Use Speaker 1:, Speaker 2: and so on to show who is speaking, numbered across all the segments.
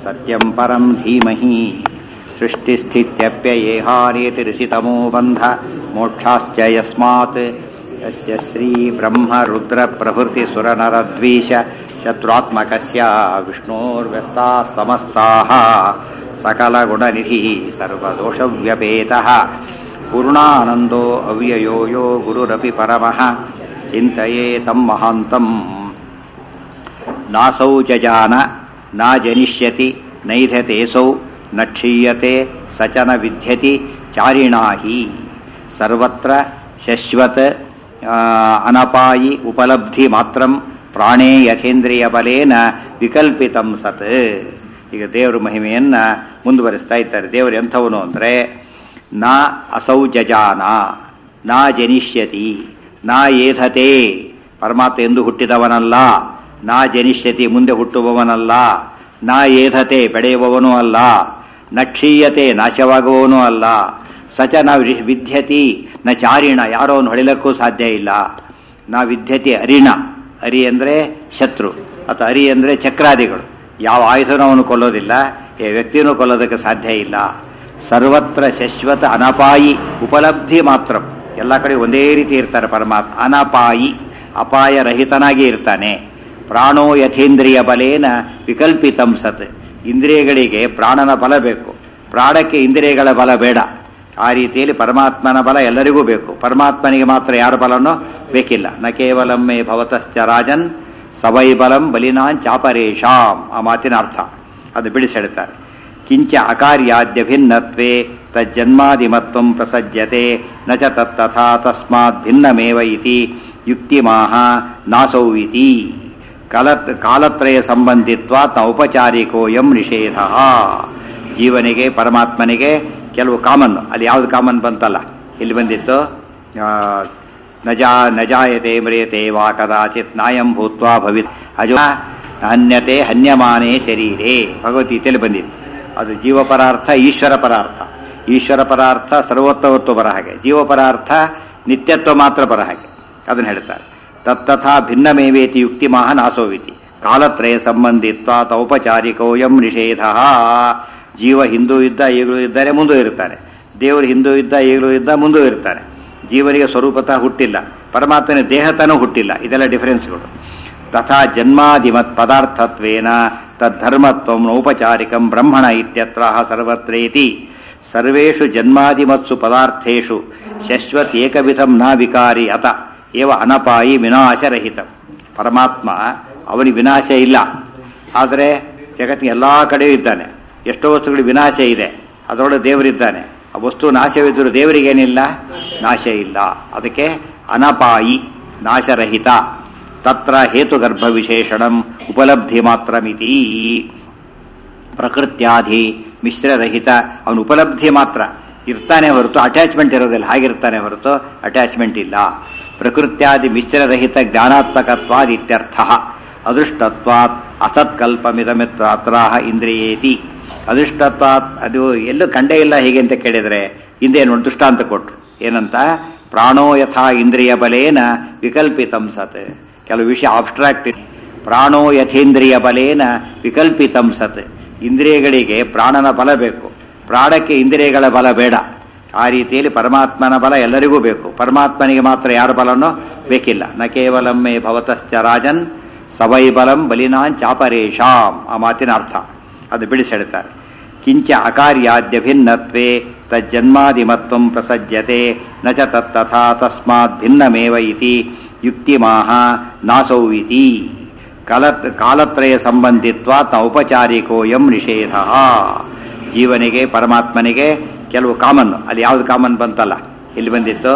Speaker 1: सत्यं परं धीमहि सृष्टिस्थित्यप्ययेहानेतिरिषितमो बन्ध मोक्षाश्च यस्मात् यस्य श्रीब्रह्मरुद्रप्रभृतिसुरनरद्वीष शत्रुआत्मकस्य विष्णोर्व्यस्ताः समस्ताः सकलगुणनिधिः सर्वदोषव्यपेतः पूर्णानन्दो अव्ययो यो गुरुरपि परमः चिन्तये तं महान्तम् नासौ जजान न जनिष्यति नैधतेऽसौ न क्षीयते स च न विद्यति चारिणा हि सर्वत्र शश्वತ್ ಅನಪಾಯಿ ಉಪಲಬ್ಧಿ ಮಾತ್ರಂ ಪ್ರಾಣೇ ಯಥೇಂದ್ರಿಯಬಲೇನ ವಿಕಲ್ಪಿತಂ ಸತ್ ಈಗ ದೇವರ ಮಹಿಮೆಯನ್ನ ಮುಂದುವರಿಸ್ತಾ ಇದ್ದಾರೆ ದೇವರು ಎಂಥವನು ಅಂದರೆ ನಾ ಅಸೌ ಜಜಾನ ನಾ ಜನಿಷ್ಯತಿ ನಾ ಏಧತೆ ಪರಮಾತ್ಮ ಎಂದು ಹುಟ್ಟಿದವನಲ್ಲ ನಾ ಜನಿಷ್ಯತಿ ಮುಂದೆ ಹುಟ್ಟುವವನಲ್ಲ ನಾ ಏಧತೆ ಬೆಳೆಯುವವನೂ ಅಲ್ಲ ನ ಕ್ಷೀಯತೆ ನಾಶವಾಗುವವನೂ ಅಲ್ಲ ಸಚ ನ ವಿದ್ಯತಿ ನ ಚಾರಿಣ ಯಾರೋ ಅವನು ಹೊಡಿಲಕ್ಕೂ ಸಾಧ್ಯ ಇಲ್ಲ ನಾ ವಿದ್ಯತೆ ಅರಿಣ ಅರಿ ಅಂದರೆ ಶತ್ರು ಅಥವಾ ಅರಿ ಅಂದರೆ ಚಕ್ರಾದಿಗಳು ಯಾವ ಆಯುಧನೂ ಅವನು ಕೊಲ್ಲೋದಿಲ್ಲ ಈ ವ್ಯಕ್ತಿನೂ ಕೊಲ್ಲೋದಕ್ಕೆ ಸಾಧ್ಯ ಇಲ್ಲ ಸರ್ವತ್ರ ಶಶ್ವತ ಅನಪಾಯಿ ಉಪಲಬ್ಧಿ ಮಾತ್ರ ಎಲ್ಲ ಕಡೆ ಒಂದೇ ರೀತಿ ಇರ್ತಾರೆ ಪರಮಾತ್ಮ ಅನಪಾಯಿ ಅಪಾಯ ರಹಿತನಾಗಿ ಇರ್ತಾನೆ ಪ್ರಾಣೋ ಯಥೇಂದ್ರಿಯ ಬಲೇನ ವಿಕಲ್ಪಿತಂ ಸತ್ ಇಂದ್ರಿಯಗಳಿಗೆ ಪ್ರಾಣನ ಬಲ ಬೇಕು ಪ್ರಾಣಕ್ಕೆ ಇಂದ್ರಿಯಗಳ ಬಲ ಬೇಡ ಆ ರೀತಿಯಲ್ಲಿ ಪರಮಾತ್ಮನ ಬಲ ಎಲ್ಲರಿಗೂ ಬೇಕು ಪರಮಾತ್ಮನಿಗೆ ಮಾತ್ರ ಯಾರ ಬಲನೋ ಬೇಕಿಲ್ಲ ನ ಕೇವಲಂ ಮೇ ಭವತಶ್ಚ ರಾಜನ್ ಸವೈ ಬಲಂ ಬಲಿನಾನ್ ಚಾಪರೇಶಾಂ ಆ ಮಾತಿನ ಅರ್ಥ ಅದು ಬಿಡಿಸಿ ಹೇಳ್ತಾರೆ ಕಿಂಚ ಅಕಾರ್ಯಾದ್ಯಭಿನ್ನತ್ವೇ ತಜ್ಜನ್ಮಾದಿಮತ್ವ ಪ್ರಸಜ್ಯತೆ ನ ಚ ತತ್ತಥಾ ತಸ್ಮಾತ್ ಭಿನ್ನಮೇವ ಇತಿ ಯುಕ್ತಿಮಾಹ ನಾಸೌ ಇತಿ ಕಾಲ ಕಾಲತ್ರಯ ಸಂಬಂಧಿತ್ವಾತ್ ಔಪಚಾರಿಕೋಯಂ ನಿಷೇಧ ಜೀವನಿಗೆ ಪರಮಾತ್ಮನಿಗೆ ಕೆಲವು ಕಾಮನ್ ಅಲ್ಲಿ ಯಾವ್ದು ಕಾಮನ್ ಬಂತಲ್ಲ ಇಲ್ಲಿ ಬಂದಿತ್ತು ನಜಾ ನಜಾಯತೆ ಮ್ರಿಯತೆ ವಾ ಕದಾಚಿತ್ ನಾಯಂ ಭೂತ್ವಾ ಭವಿತ್ ಅಜೋ ಹನ್ಯತೆ ಹನ್ಯಮಾನೇ ಶರೀರೇ ಭಗವದ್ಗೀತೆಯಲ್ಲಿ ಬಂದಿತ್ತು ಅದು ಜೀವ ಪರಾರ್ಥ ಈಶ್ವರ ಪರಾರ್ಥ ಈಶ್ವರ ಪರಾರ್ಥ ಸರ್ವೋತ್ತವತ್ವ ಬರ ಹಾಗೆ ಜೀವ ಪರಾರ್ಥ ನಿತ್ಯತ್ವ ಮಾತ್ರ ಬರ ಹಾಗೆ ಅದನ್ನು ಹೇಳ್ತಾರೆ ತತ್ತಥಾ ಭಿನ್ನಮೇವೇತಿ ಯುಕ್ತಿ ಮಹ ನಾಸೋವಿತಿ ಕಾಲತ್ರಯ ಸಂಬಂಧಿತ್ವಾತ್ ಔಪಚಾರಿಕೋಯಂ ನಿಷೇಧ ಜೀವ ಹಿಂದೂ ಇದ್ದ ಈಗಲೂ ಇದ್ದಾರೆ ಮುಂದೂ ಇರ್ತಾನೆ ದೇವರು ಹಿಂದೂ ಇದ್ದ ಈಗಲೂ ಇದ್ದ ಮುಂದೂ ಇರ್ತಾನೆ ಜೀವನಿಗೆ ಸ್ವರೂಪತಃ ಹುಟ್ಟಿಲ್ಲ ಪರಮಾತ್ಮನ ದೇಹತನೂ ಹುಟ್ಟಿಲ್ಲ ಇದೆಲ್ಲ ಡಿಫರೆನ್ಸ್ಗಳು ತಥಾ ಜನ್ಮಾದಿಮತ್ ಪದಾರ್ಥತ್ವೇನ ತದ್ಧರ್ಮತ್ವಂ ಔಪಚಾರಿಕಂ ಬ್ರಹ್ಮಣ ಇತ್ಯತ್ರ ಸರ್ವತ್ರೇತಿ ಸರ್ವೇಷು ಜನ್ಮಾದಿಮತ್ಸು ಪದಾರ್ಥೇಷು ಶಶ್ವತ್ ಏಕವಿಧಂ ನ ವಿಕಾರಿ ಅತ ಏವ ಅನಪಾಯಿ ವಿನಾಶರಹಿತ ಪರಮಾತ್ಮ ಅವನಿಗೆ ವಿನಾಶ ಇಲ್ಲ ಆದರೆ ಜಗತ್ತಿನ ಎಲ್ಲ ಕಡೆಯೂ ಇದ್ದಾನೆ ಎಷ್ಟೋ ವಸ್ತುಗಳು ವಿನಾಶ ಇದೆ ಅದರೊಳಗೆ ದೇವರಿದ್ದಾನೆ ಆ ವಸ್ತು ನಾಶವಿದ್ದರೂ ದೇವರಿಗೇನಿಲ್ಲ ನಾಶ ಇಲ್ಲ ಅದಕ್ಕೆ ಅನಪಾಯಿ ನಾಶರಹಿತ ತತ್ರ ಹೇತುಗರ್ಭ ವಿಶೇಷಣಂ ಉಪಲಬ್ಧಿ ಮಾತ್ರ ಮಿತಿ ಪ್ರಕೃತ್ಯಾಧಿ ಮಿಶ್ರರಹಿತ ಅವನು ಉಪಲಬ್ಧಿ ಮಾತ್ರ ಇರ್ತಾನೆ ಹೊರತು ಅಟ್ಯಾಚ್ಮೆಂಟ್ ಇರೋದಿಲ್ಲ ಹಾಗಿರ್ತಾನೆ ಹೊರತು ಅಟ್ಯಾಚ್ಮೆಂಟ್ ಇಲ್ಲ ಪ್ರಕೃತ್ಯಾದಿ ಮಿಶ್ರರಹಿತ ಜ್ಞಾನಾತ್ಮಕತ್ವಾದ್ ಇತ್ಯರ್ಥ ಅದೃಷ್ಟತ್ವಾತ್ ಅಸತ್ಕಲ್ಪಮಿದಮಿತ್ರಾಹ ಇಂದ್ರಿಯೇತಿ ಅದೃಷ್ಟತ್ವಾತ್ ಅದು ಎಲ್ಲೂ ಕಂಡೇ ಇಲ್ಲ ಹೀಗೆ ಅಂತ ಕೇಳಿದರೆ ಹಿಂದೆ ಏನು ದೃಷ್ಟಾಂತ ಕೊಟ್ರು ಏನಂತ ಪ್ರಾಣೋ ಯಥಾ ಇಂದ್ರಿಯ ಬಲೇನ ವಿಕಲ್ಪಿತಂ ಸತ್ ಕೆಲವು ವಿಷಯ ಆಬ್ಸ್ಟ್ರಾಕ್ಟ್ ಪ್ರಾಣೋ ಯಥೇಂದ್ರಿಯ ಬಲೇನ ವಿಕಲ್ಪಿತಂ ಸತ್ ಇಂದ್ರಿಯಗಳಿಗೆ ಪ್ರಾಣನ ಬಲ ಬೇಕು ಪ್ರಾಣಕ್ಕೆ ಇಂದ್ರಿಯಗಳ ಬಲ ಬೇಡ ಆ ರೀತಿಯಲ್ಲಿ ಪರಮಾತ್ಮನ ಬಲ ಎಲ್ಲರಿಗೂ ಬೇಕು ಪರಮಾತ್ಮನಿಗೆ ಮಾತ್ರ ಯಾರ ಬಲನೋ ಬೇಕಿಲ್ಲ ನ ಕೇವಲಂ ಮೇ ಭವತಶ್ಚ ರಾಜನ್ ಸವೈ ಬಲಂ ಬಲಿನಾನ್ ಚಾಪರೇಶಾಂ ಆ ಮಾತಿನ ಅರ್ಥ ಅದು ಬಿಡಿಸಿ ಹೇಳ್ತಾರೆ ಕಿಂಚ ಅಕಾರ್ಯಾದ್ಯಭಿನ್ನತ್ವೇ ತಜ್ಜನ್ಮಾದಿಮತ್ವ ಪ್ರಸಜ್ಯತೆ ನ ಚ ತತ್ತಥಾ ತಸ್ಮಾತ್ ಭಿನ್ನಮೇವ ಇತಿ ಯುಕ್ತಿಮಾಹ ನಾಸೌ ಇತಿ ಕಾಲ ಕಾಲತ್ರಯ ಸಂಬಂಧಿತ್ವಾತ್ ಔಪಚಾರಿಕೋಯಂ ನಿಷೇಧ ಜೀವನಿಗೆ ಪರಮಾತ್ಮನಿಗೆ ಕೆಲವು ಕಾಮನ್ ಅಲ್ಲಿ ಯಾವ್ದು ಕಾಮನ್ ಬಂತಲ್ಲ ಇಲ್ಲಿ ಬಂದಿತ್ತು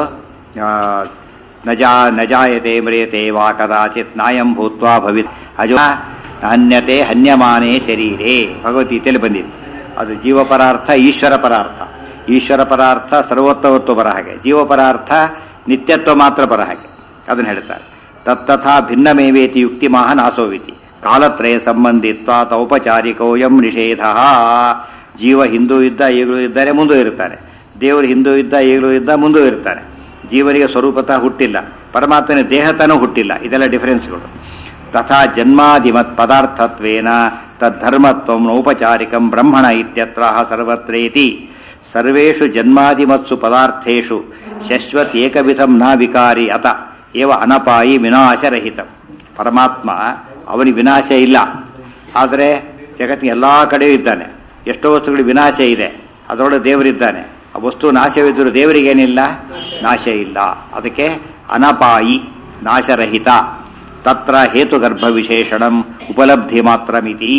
Speaker 1: ನಜಾ ನಜಾಯತೆ ಮ್ರಿಯತೆ ವಾ ಕದಾಚಿತ್ ನಾಯಂ ಭೂತ್ವಾ ಭವಿತ್ ಅಜೋ ಹನ್ಯತೆ ಹನ್ಯಮಾನೇ ಶರೀರೇ ಭಗವದ್ಗೀತೆಯಲ್ಲಿ ಬಂದಿತ್ತು ಅದು ಜೀವ ಪರಾರ್ಥ ಈಶ್ವರ ಪರಾರ್ಥ ಈಶ್ವರ ಪರಾರ್ಥ ಸರ್ವೋತ್ತವತ್ವ ಬರ ಹಾಗೆ ಜೀವ ಪರಾರ್ಥ ನಿತ್ಯತ್ವ ಮಾತ್ರ ಬರ ಹಾಗೆ ಅದನ್ನು ಹೇಳ್ತಾರೆ ತತ್ತಥಾ ಭಿನ್ನಮೇವೇತಿ ಯುಕ್ತಿ ಮಹ ನಾಸೋವಿತಿ ಕಾಲತ್ರಯ ಸಂಬಂಧಿತ್ವಾತ್ ಔಪಚಾರಿಕೋಯಂ ನಿಷೇಧ ಜೀವ ಹಿಂದೂ ಇದ್ದ ಈಗಲೂ ಇದ್ದಾರೆ ಮುಂದೂ ಇರ್ತಾನೆ ದೇವರು ಹಿಂದೂ ಇದ್ದ ಈಗಲೂ ಇದ್ದ ಮುಂದೂ ಇರ್ತಾನೆ ಜೀವನಿಗೆ ಸ್ವರೂಪತಃ ಹುಟ್ಟಿಲ್ಲ ಪರಮಾತ್ಮನ ದೇಹತನೂ ಹುಟ್ಟಿಲ್ಲ ಇದೆಲ್ಲ ಡಿಫರೆನ್ಸ್ಗಳು ತಥಾ ಜನ್ಮಾದಿಮತ್ ಪದಾರ್ಥತ್ವೇನ ತದ್ಧರ್ಮತ್ವಂ ಔಪಚಾರಿಕಂ ಬ್ರಹ್ಮಣ ಇತ್ಯತ್ರ ಸರ್ವತ್ರೇತಿ ಸರ್ವೇಷು ಜನ್ಮಾದಿಮತ್ಸು ಪದಾರ್ಥೇಷು ಶಶ್ವತ್ ಏಕವಿಧಂ ನ ವಿಕಾರಿ ಅತ ಏವ ಅನಪಾಯಿ ವಿನಾಶರಹಿತ ಪರಮಾತ್ಮ ಅವನಿಗೆ ವಿನಾಶ ಇಲ್ಲ ಆದರೆ ಜಗತ್ತಿನ ಎಲ್ಲ ಕಡೆಯೂ ಇದ್ದಾನೆ ಎಷ್ಟೋ ವಸ್ತುಗಳಿಗೆ ವಿನಾಶ ಇದೆ ಅದರೊಳಗೆ ದೇವರಿದ್ದಾನೆ ಆ ವಸ್ತು ನಾಶವಿದ್ದರೂ ದೇವರಿಗೇನಿಲ್ಲ ನಾಶ ಇಲ್ಲ ಅದಕ್ಕೆ ಅನಪಾಯಿ ನಾಶರಹಿತ ತತ್ರ ಹೇತುಗರ್ಭ ವಿಶೇಷಣಂ ಉಪಲಬ್ಧಿ ಮಾತ್ರ ಮಿತಿ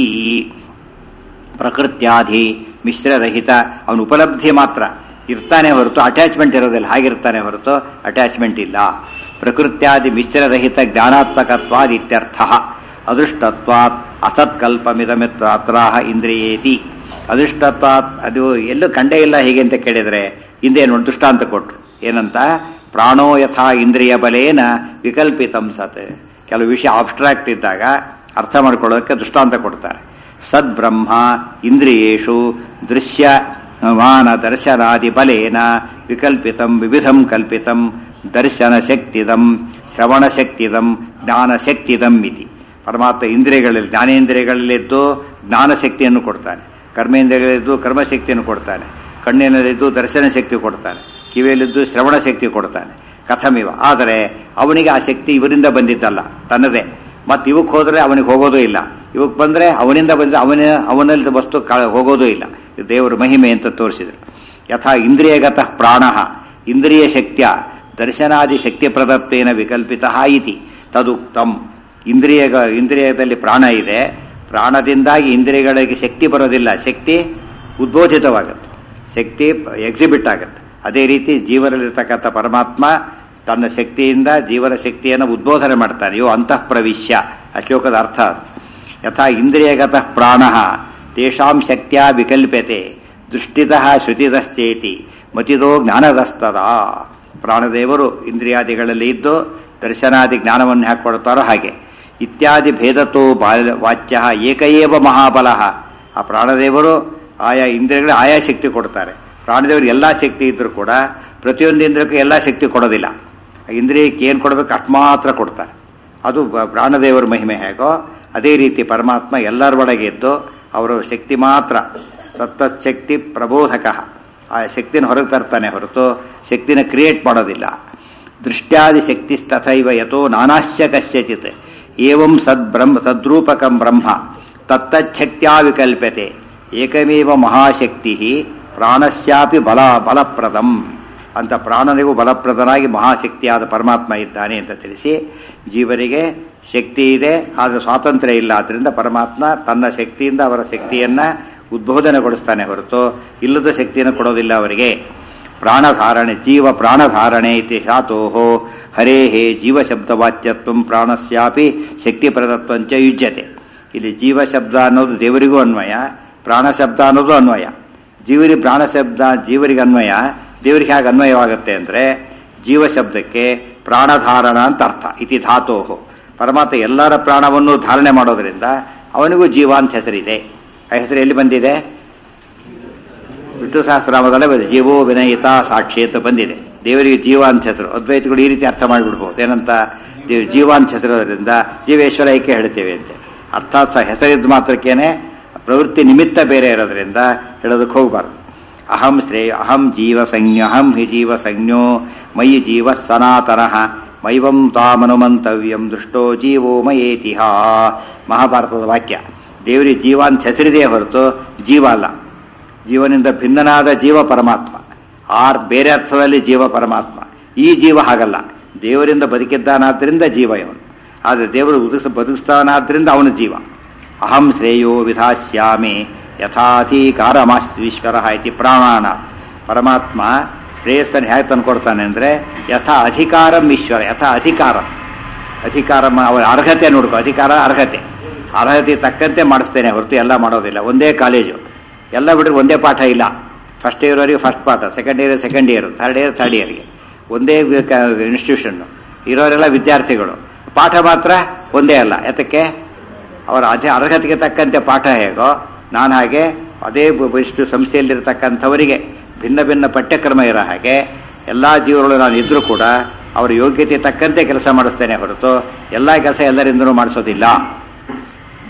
Speaker 1: ಪ್ರಕೃತ್ಯಾಧಿ ಮಿಶ್ರರಹಿತ ಅವನು ಉಪಲಬ್ಧಿ ಮಾತ್ರ ಇರ್ತಾನೆ ಹೊರತು ಅಟ್ಯಾಚ್ಮೆಂಟ್ ಇರೋದಿಲ್ಲ ಹಾಗಿರ್ತಾನೆ ಹೊರತು ಅಟ್ಯಾಚ್ಮೆಂಟ್ ಇಲ್ಲ ಪ್ರಕೃತ್ಯಾದಿ ಮಿಶ್ರರಹಿತ ಜ್ಞಾನಾತ್ಮಕತ್ವಾದ್ ಇತ್ಯರ್ಥ ಅದೃಷ್ಟತ್ವಾತ್ ಅಸತ್ಕಲ್ಪಮಿದಮಿತ್ರಾಹ ಇಂದ್ರಿಯೇತಿ ಅದೃಷ್ಟತ್ವಾತ್ ಅದು ಎಲ್ಲೂ ಕಂಡೇ ಇಲ್ಲ ಹೀಗೆ ಅಂತ ಕೇಳಿದರೆ ಹಿಂದೆ ಒಂದು ದೃಷ್ಟಾಂತ ಕೊಟ್ರು ಏನಂತ ಪ್ರಾಣೋ ಯಥಾ ಇಂದ್ರಿಯ ಬಲೇನ ವಿಕಲ್ಪಿತಂ ಸತ್ ಕೆಲವು ವಿಷಯ ಆಬ್ಸ್ಟ್ರಾಕ್ಟ್ ಇದ್ದಾಗ ಅರ್ಥ ಮಾಡ್ಕೊಳ್ಳೋದಕ್ಕೆ ದೃಷ್ಟಾಂತ ಕೊಡ್ತಾರೆ ಸದ್ಬ್ರಹ್ಮ ಇಂದ್ರಿಯೇಷು ದೃಶ್ಯ ಮಾನ ದರ್ಶನಾದಿ ಬಲೇನ ವಿಕಲ್ಪಿತಂ ವಿವಿಧಂ ಕಲ್ಪಿತಂ ದರ್ಶನ ಶಕ್ತಿದಂ ಶ್ರವಣ ಶಕ್ತಿದಂ ಜ್ಞಾನ ಶಕ್ತಿದಂ ಇತಿ ಪರಮಾತ್ಮ ಇಂದ್ರಿಯಗಳಲ್ಲಿ ಜ್ಞಾನೇಂದ್ರಿಯಗಳಲ್ಲಿದ್ದು ಜ್ಞಾನ ಶಕ್ತಿಯನ್ನು ಕೊಡ್ತಾನೆ ಕರ್ಮೇಂದ್ರಿಯಗಳಿದ್ದು ಕರ್ಮಶಕ್ತಿಯನ್ನು ಕೊಡ್ತಾನೆ ಕಣ್ಣಿನಲ್ಲಿದ್ದು ದರ್ಶನ ಶಕ್ತಿ ಕೊಡ್ತಾನೆ ಕಿವಿಯಲ್ಲಿದ್ದು ಶ್ರವಣ ಶಕ್ತಿ ಕೊಡ್ತಾನೆ ಕಥಮಿವ ಆದರೆ ಅವನಿಗೆ ಆ ಶಕ್ತಿ ಇವರಿಂದ ಬಂದಿದ್ದಲ್ಲ ತನ್ನದೇ ಮತ್ತು ಇವಕ್ಕೆ ಹೋದರೆ ಅವನಿಗೆ ಹೋಗೋದೂ ಇಲ್ಲ ಇವಕ್ಕೆ ಬಂದರೆ ಅವನಿಂದ ಬಂದರೆ ಅವನ ಅವನಲ್ಲಿ ವಸ್ತು ಕ- ಹೋಗೋದೂ ಇಲ್ಲ ಇದು ದೇವರ ಮಹಿಮೆ ಅಂತ ತೋರಿಸಿದರು ಯಥಾ ಇಂದ್ರಿಯಗತಃ ಪ್ರಾಣ ಇಂದ್ರಿಯ ಶಕ್ತಿಯ ದರ್ಶನಾದಿ ಶಕ್ತಿ ಪ್ರದತ್ವೇನ ವಿಕಲ್ಪಿತ ಇತಿ ತದುಕ್ತಂ ಇಂದ್ರಿಯ ಇಂದ್ರಿಯದಲ್ಲಿ ಪ್ರಾಣ ಇದೆ ಪ್ರಾಣದಿಂದಾಗಿ ಇಂದ್ರಿಯಗಳಿಗೆ ಶಕ್ತಿ ಬರೋದಿಲ್ಲ ಶಕ್ತಿ ಉದ್ಬೋಧಿತವಾಗುತ್ತೆ ಶಕ್ತಿ ಎಕ್ಸಿಬಿಟ್ ಆಗುತ್ತೆ ಅದೇ ರೀತಿ ಜೀವನದಲ್ಲಿರ್ತಕ್ಕಂಥ ಪರಮಾತ್ಮ ತನ್ನ ಶಕ್ತಿಯಿಂದ ಜೀವನ ಶಕ್ತಿಯನ್ನು ಉದ್ಬೋಧನೆ ಮಾಡ್ತಾನೆ ಯೋ ಅಂತಃ ಪ್ರವಿಶ್ಯ ಆ ಶ್ಲೋಕದ ಅರ್ಥ ಅದು. ಯಥಾ ಇಂದ್ರಿಯಗತಃ ಪ್ರಾಣ ತೇಷಾಂ ಶಕ್ತಿಯ ವಿಕಲ್ಪ್ಯತೆ ದೃಷ್ಟಿತಃ ಶ್ರುತಿದಶ್ಚೇತಿ ಮತಿದೋ ಜ್ಞಾನದಸ್ತದ ಪ್ರಾಣದೇವರು ಇಂದ್ರಿಯಾದಿಗಳಲ್ಲಿ ಇದ್ದು ದರ್ಶನಾದಿ ಜ್ಞಾನವನ್ನು ಹಾಕೊಡ್ತಾರೋ ಹಾಗೆ ಇತ್ಯಾದಿ ಭೇದತೋ ಬಾಲ ವಾಚ್ಯ ಏಕಏವ ಮಹಾಬಲ ಆ ಪ್ರಾಣದೇವರು ಆಯಾ ಇಂದ್ರಿಯಗಳು ಆಯಾ ಶಕ್ತಿ ಕೊಡ್ತಾರೆ ಪ್ರಾಣದೇವರು ಎಲ್ಲ ಶಕ್ತಿ ಇದ್ದರೂ ಕೂಡ ಪ್ರತಿಯೊಂದು ಇಂದ್ರಿಯಕ್ಕೂ ಎಲ್ಲ ಶಕ್ತಿ ಕೊಡೋದಿಲ್ಲ ಆ ಇಂದ್ರಿಯಕ್ಕೆ ಏನು ಕೊಡಬೇಕು ಅಷ್ಟು ಮಾತ್ರ ಕೊಡ್ತಾರೆ ಅದು ಬ- ಪ್ರಾಣದೇವರ ಮಹಿಮೆ ಹೇಗೋ ಅದೇ ರೀತಿ ಪರಮಾತ್ಮ ಎಲ್ಲರ ಒಳಗೆ ಇದ್ದು ಅವರ ಶಕ್ತಿ ಮಾತ್ರ ತತ್ತಶಕ್ತಿ ಪ್ರಬೋಧಕ ಆ ಶಕ್ತಿನ ಹೊರಗೆ ತರ್ತಾನೆ ಹೊರತು ಶಕ್ತಿನ ಕ್ರಿಯೇಟ್ ಮಾಡೋದಿಲ್ಲ ದೃಷ್ಟ್ಯಾದಿ ಶಕ್ತಿ ತಥೈವ ಯಥೋ ನಾನಾಶ್ಯ ಕಸ್ಯಚಿತ್ ಏವಂ ಸದ್ಬ್ರಹ್ಮ ತದ್ರೂಪಕಂ ಬ್ರಹ್ಮ ತತ್ತಚ್ಛಕ್ತ್ಯಾ ವಿಕಲ್ಪ್ಯತೆ ಏಕಮೇವ ಮಹಾಶಕ್ತಿ ಪ್ರಾಣಸ್ಯಾಪಿ ಬಲ ಬಲಪ್ರದಂ ಅಂತ ಪ್ರಾಣನಿಗೂ ಬಲಪ್ರದನಾಗಿ ಮಹಾಶಕ್ತಿಯಾದ ಪರಮಾತ್ಮ ಇದ್ದಾನೆ ಅಂತ ತಿಳಿಸಿ ಜೀವರಿಗೆ ಶಕ್ತಿ ಇದೆ ಆದರೆ ಸ್ವಾತಂತ್ರ್ಯ ಇಲ್ಲ ಆದ್ದರಿಂದ ಪರಮಾತ್ಮ ತನ್ನ ಶಕ್ತಿಯಿಂದ ಅವರ ಶಕ್ತಿಯನ್ನು ಉದ್ಬೋಧನೆಗೊಳಿಸ್ತಾನೆ ಹೊರತು ಇಲ್ಲದ ಶಕ್ತಿಯನ್ನು ಕೊಡೋದಿಲ್ಲ ಅವರಿಗೆ ಪ್ರಾಣಧಾರಣೆ ಜೀವ ಪ್ರಾಣಧಾರಣೆ ಇತಿ ಧಾತೋ ಹರೇ ಹೇ ಜೀವಶಬ್ದವಾಚ್ಯತ್ವ ಪ್ರಾಣಸ್ಯಾಪಿ ಶಕ್ತಿಪ್ರದತ್ವಂಚ ಯುಜ್ಯತೆ ಇಲ್ಲಿ ಜೀವ ಶಬ್ದ ಅನ್ನೋದು ದೇವರಿಗೂ ಅನ್ವಯ ಪ್ರಾಣ ಶಬ್ದ ಅನ್ನೋದು ಅನ್ವಯ ಜೀವರಿ ಪ್ರಾಣ ಶಬ್ದ ಜೀವರಿಗೆ ಅನ್ವಯ ದೇವರಿಗೆ ಹೇಗೆ ಅನ್ವಯವಾಗುತ್ತೆ ಅಂದರೆ ಜೀವ ಶಬ್ದಕ್ಕೆ ಪ್ರಾಣಧಾರಣ ಅಂತ ಅರ್ಥ ಇತಿ ಧಾತೋ ಪರಮಾತ್ಮ ಎಲ್ಲರ ಪ್ರಾಣವನ್ನು ಧಾರಣೆ ಮಾಡೋದರಿಂದ ಅವನಿಗೂ ಜೀವ ಅಂತ ಹೆಸರಿದೆ ಆ ಹೆಸರು ಎಲ್ಲಿ ಬಂದಿದೆ ವಿಷ್ಣು ಸಹಸ್ರಾಮದಲ್ಲೇ ಬಂದಿದೆ ಜೀವೋ ವಿನಯಿತ ಸಾಕ್ಷಿ ಅಂತ ಬಂದಿದೆ ದೇವರಿಗೆ ಜೀವ ಅಂತ ಹೆಸರು ಅದ್ವೈತಗಳು ಈ ರೀತಿ ಅರ್ಥ ಮಾಡಿಬಿಡ್ಬೋದು ಏನಂತ ದೇವ್ ಜೀವ ಅಂತ ಹೆಸರಿರೋದ್ರಿಂದ ಜೀವೇಶ್ವರ ಐಕ್ಯ ಹೇಳ್ತೇವೆ ಅಂತ ಅರ್ಥಾತ್ ಸಹ ಹೆಸರಿದ್ದ ಮಾತ್ರಕ್ಕೇನೆ ಪ್ರವೃತ್ತಿ ನಿಮಿತ್ತ ಬೇರೆ ಇರೋದ್ರಿಂದ ಹೇಳೋದಕ್ಕೆ ಹೋಗಬಾರ್ದು ಅಹಂ ಶ್ರೇಯ ಅಹಂ ಜೀವ ಸಂಜ್ಞ ಅಹಂ ಹಿ ಜೀವ ಸಂಜ್ಞೋ ಮಯಿ ಜೀವ ಸನಾತನಃ ಮೈವಂ ತಾಮನುಮಂತವ್ಯಂ ದೃಷ್ಟೋ ಜೀವೋ ಮಯೇತಿಹ ಮಹಾಭಾರತದ ವಾಕ್ಯ ದೇವರಿಗೆ ಜೀವ ಅಂತ ಹೆಸರಿದೆ ಹೊರತು ಜೀವ ಅಲ್ಲ ಜೀವನಿಂದ ಭಿನ್ನನಾದ ಜೀವ ಪರಮಾತ್ಮ ಆರ್ ಬೇರೆ ಅರ್ಥದಲ್ಲಿ ಜೀವ ಪರಮಾತ್ಮ ಈ ಜೀವ ಹಾಗಲ್ಲ ದೇವರಿಂದ ಬದುಕಿದ್ದಾನಾದ್ರಿಂದ ಜೀವ ಇವನು ಆದರೆ ದೇವರು ಬದುಕಿಸ ಬದುಕಿಸ್ತಾನಾದ್ರಿಂದ ಅವನು ಜೀವ ಅಹಂ ಶ್ರೇಯೋ ವಿಧಾಸ್ಯಾಮಿ ಯಥಾಧಿಕಾರಮಾಶ್ವರ ಇತಿ ಪ್ರಾಣಾನ ಪರಮಾತ್ಮ ಶ್ರೇಯಸ್ಸನ್ನು ಹೇಗೆ ತಂದುಕೊಡ್ತಾನೆ ಅಂದರೆ ಯಥಾ ಅಧಿಕಾರಂ ಈಶ್ವರ ಯಥಾ ಅಧಿಕಾರ ಅಧಿಕಾರ ಮ- ಅವರ ಅರ್ಹತೆ ನೋಡ್ಕೋ ಅಧಿಕಾರ ಅರ್ಹತೆ ಅರ್ಹತೆ ತಕ್ಕಂತೆ ಮಾಡಿಸ್ತೇನೆ ಹೊರತು ಎಲ್ಲ ಮಾಡೋದಿಲ್ಲ ಒಂದೇ ಕಾಲೇಜು ಎಲ್ಲ ಬಿಟ್ಟರೆ ಒಂದೇ ಪಾಠ ಇಲ್ಲ ಫಸ್ಟ್ ಇಯರ್ವರೆಗೆ ಫಸ್ಟ್ ಪಾಠ second year second year third year third ಇಯರ್ಗೆ ಒಂದೇ ಇನ್ಸ್ಟಿಟ್ಯೂಷನ್ನು ಇರೋರೆಲ್ಲ ವಿದ್ಯಾರ್ಥಿಗಳು ಪಾಠ ಮಾತ್ರ ಒಂದೇ ಅಲ್ಲ ಯಾತಕ್ಕೆ ಅವರ ಅದೇ ಅರ್ಹತೆಗೆ ತಕ್ಕಂತೆ ಪಾಠ ಹೇಗೋ ನಾನು ಹಾಗೆ ಅದೇ ಬ- ಇಷ್ಟು ಸಂಸ್ಥೆಯಲ್ಲಿರ್ತಕ್ಕಂಥವರಿಗೆ ಭಿನ್ನ ಭಿನ್ನ ಪಠ್ಯಕ್ರಮ ಇರೋ ಹಾಗೆ ಎಲ್ಲ ಜೀವಗಳು ನಾನು ಇದ್ದರೂ ಕೂಡ ಅವರ ಯೋಗ್ಯತೆ ತಕ್ಕಂತೆ ಕೆಲಸ ಮಾಡಿಸ್ತೇನೆ ಹೊರತು ಎಲ್ಲ ಕೆಲಸ ಎಲ್ಲರಿಂದಲೂ ಮಾಡಿಸೋದಿಲ್ಲ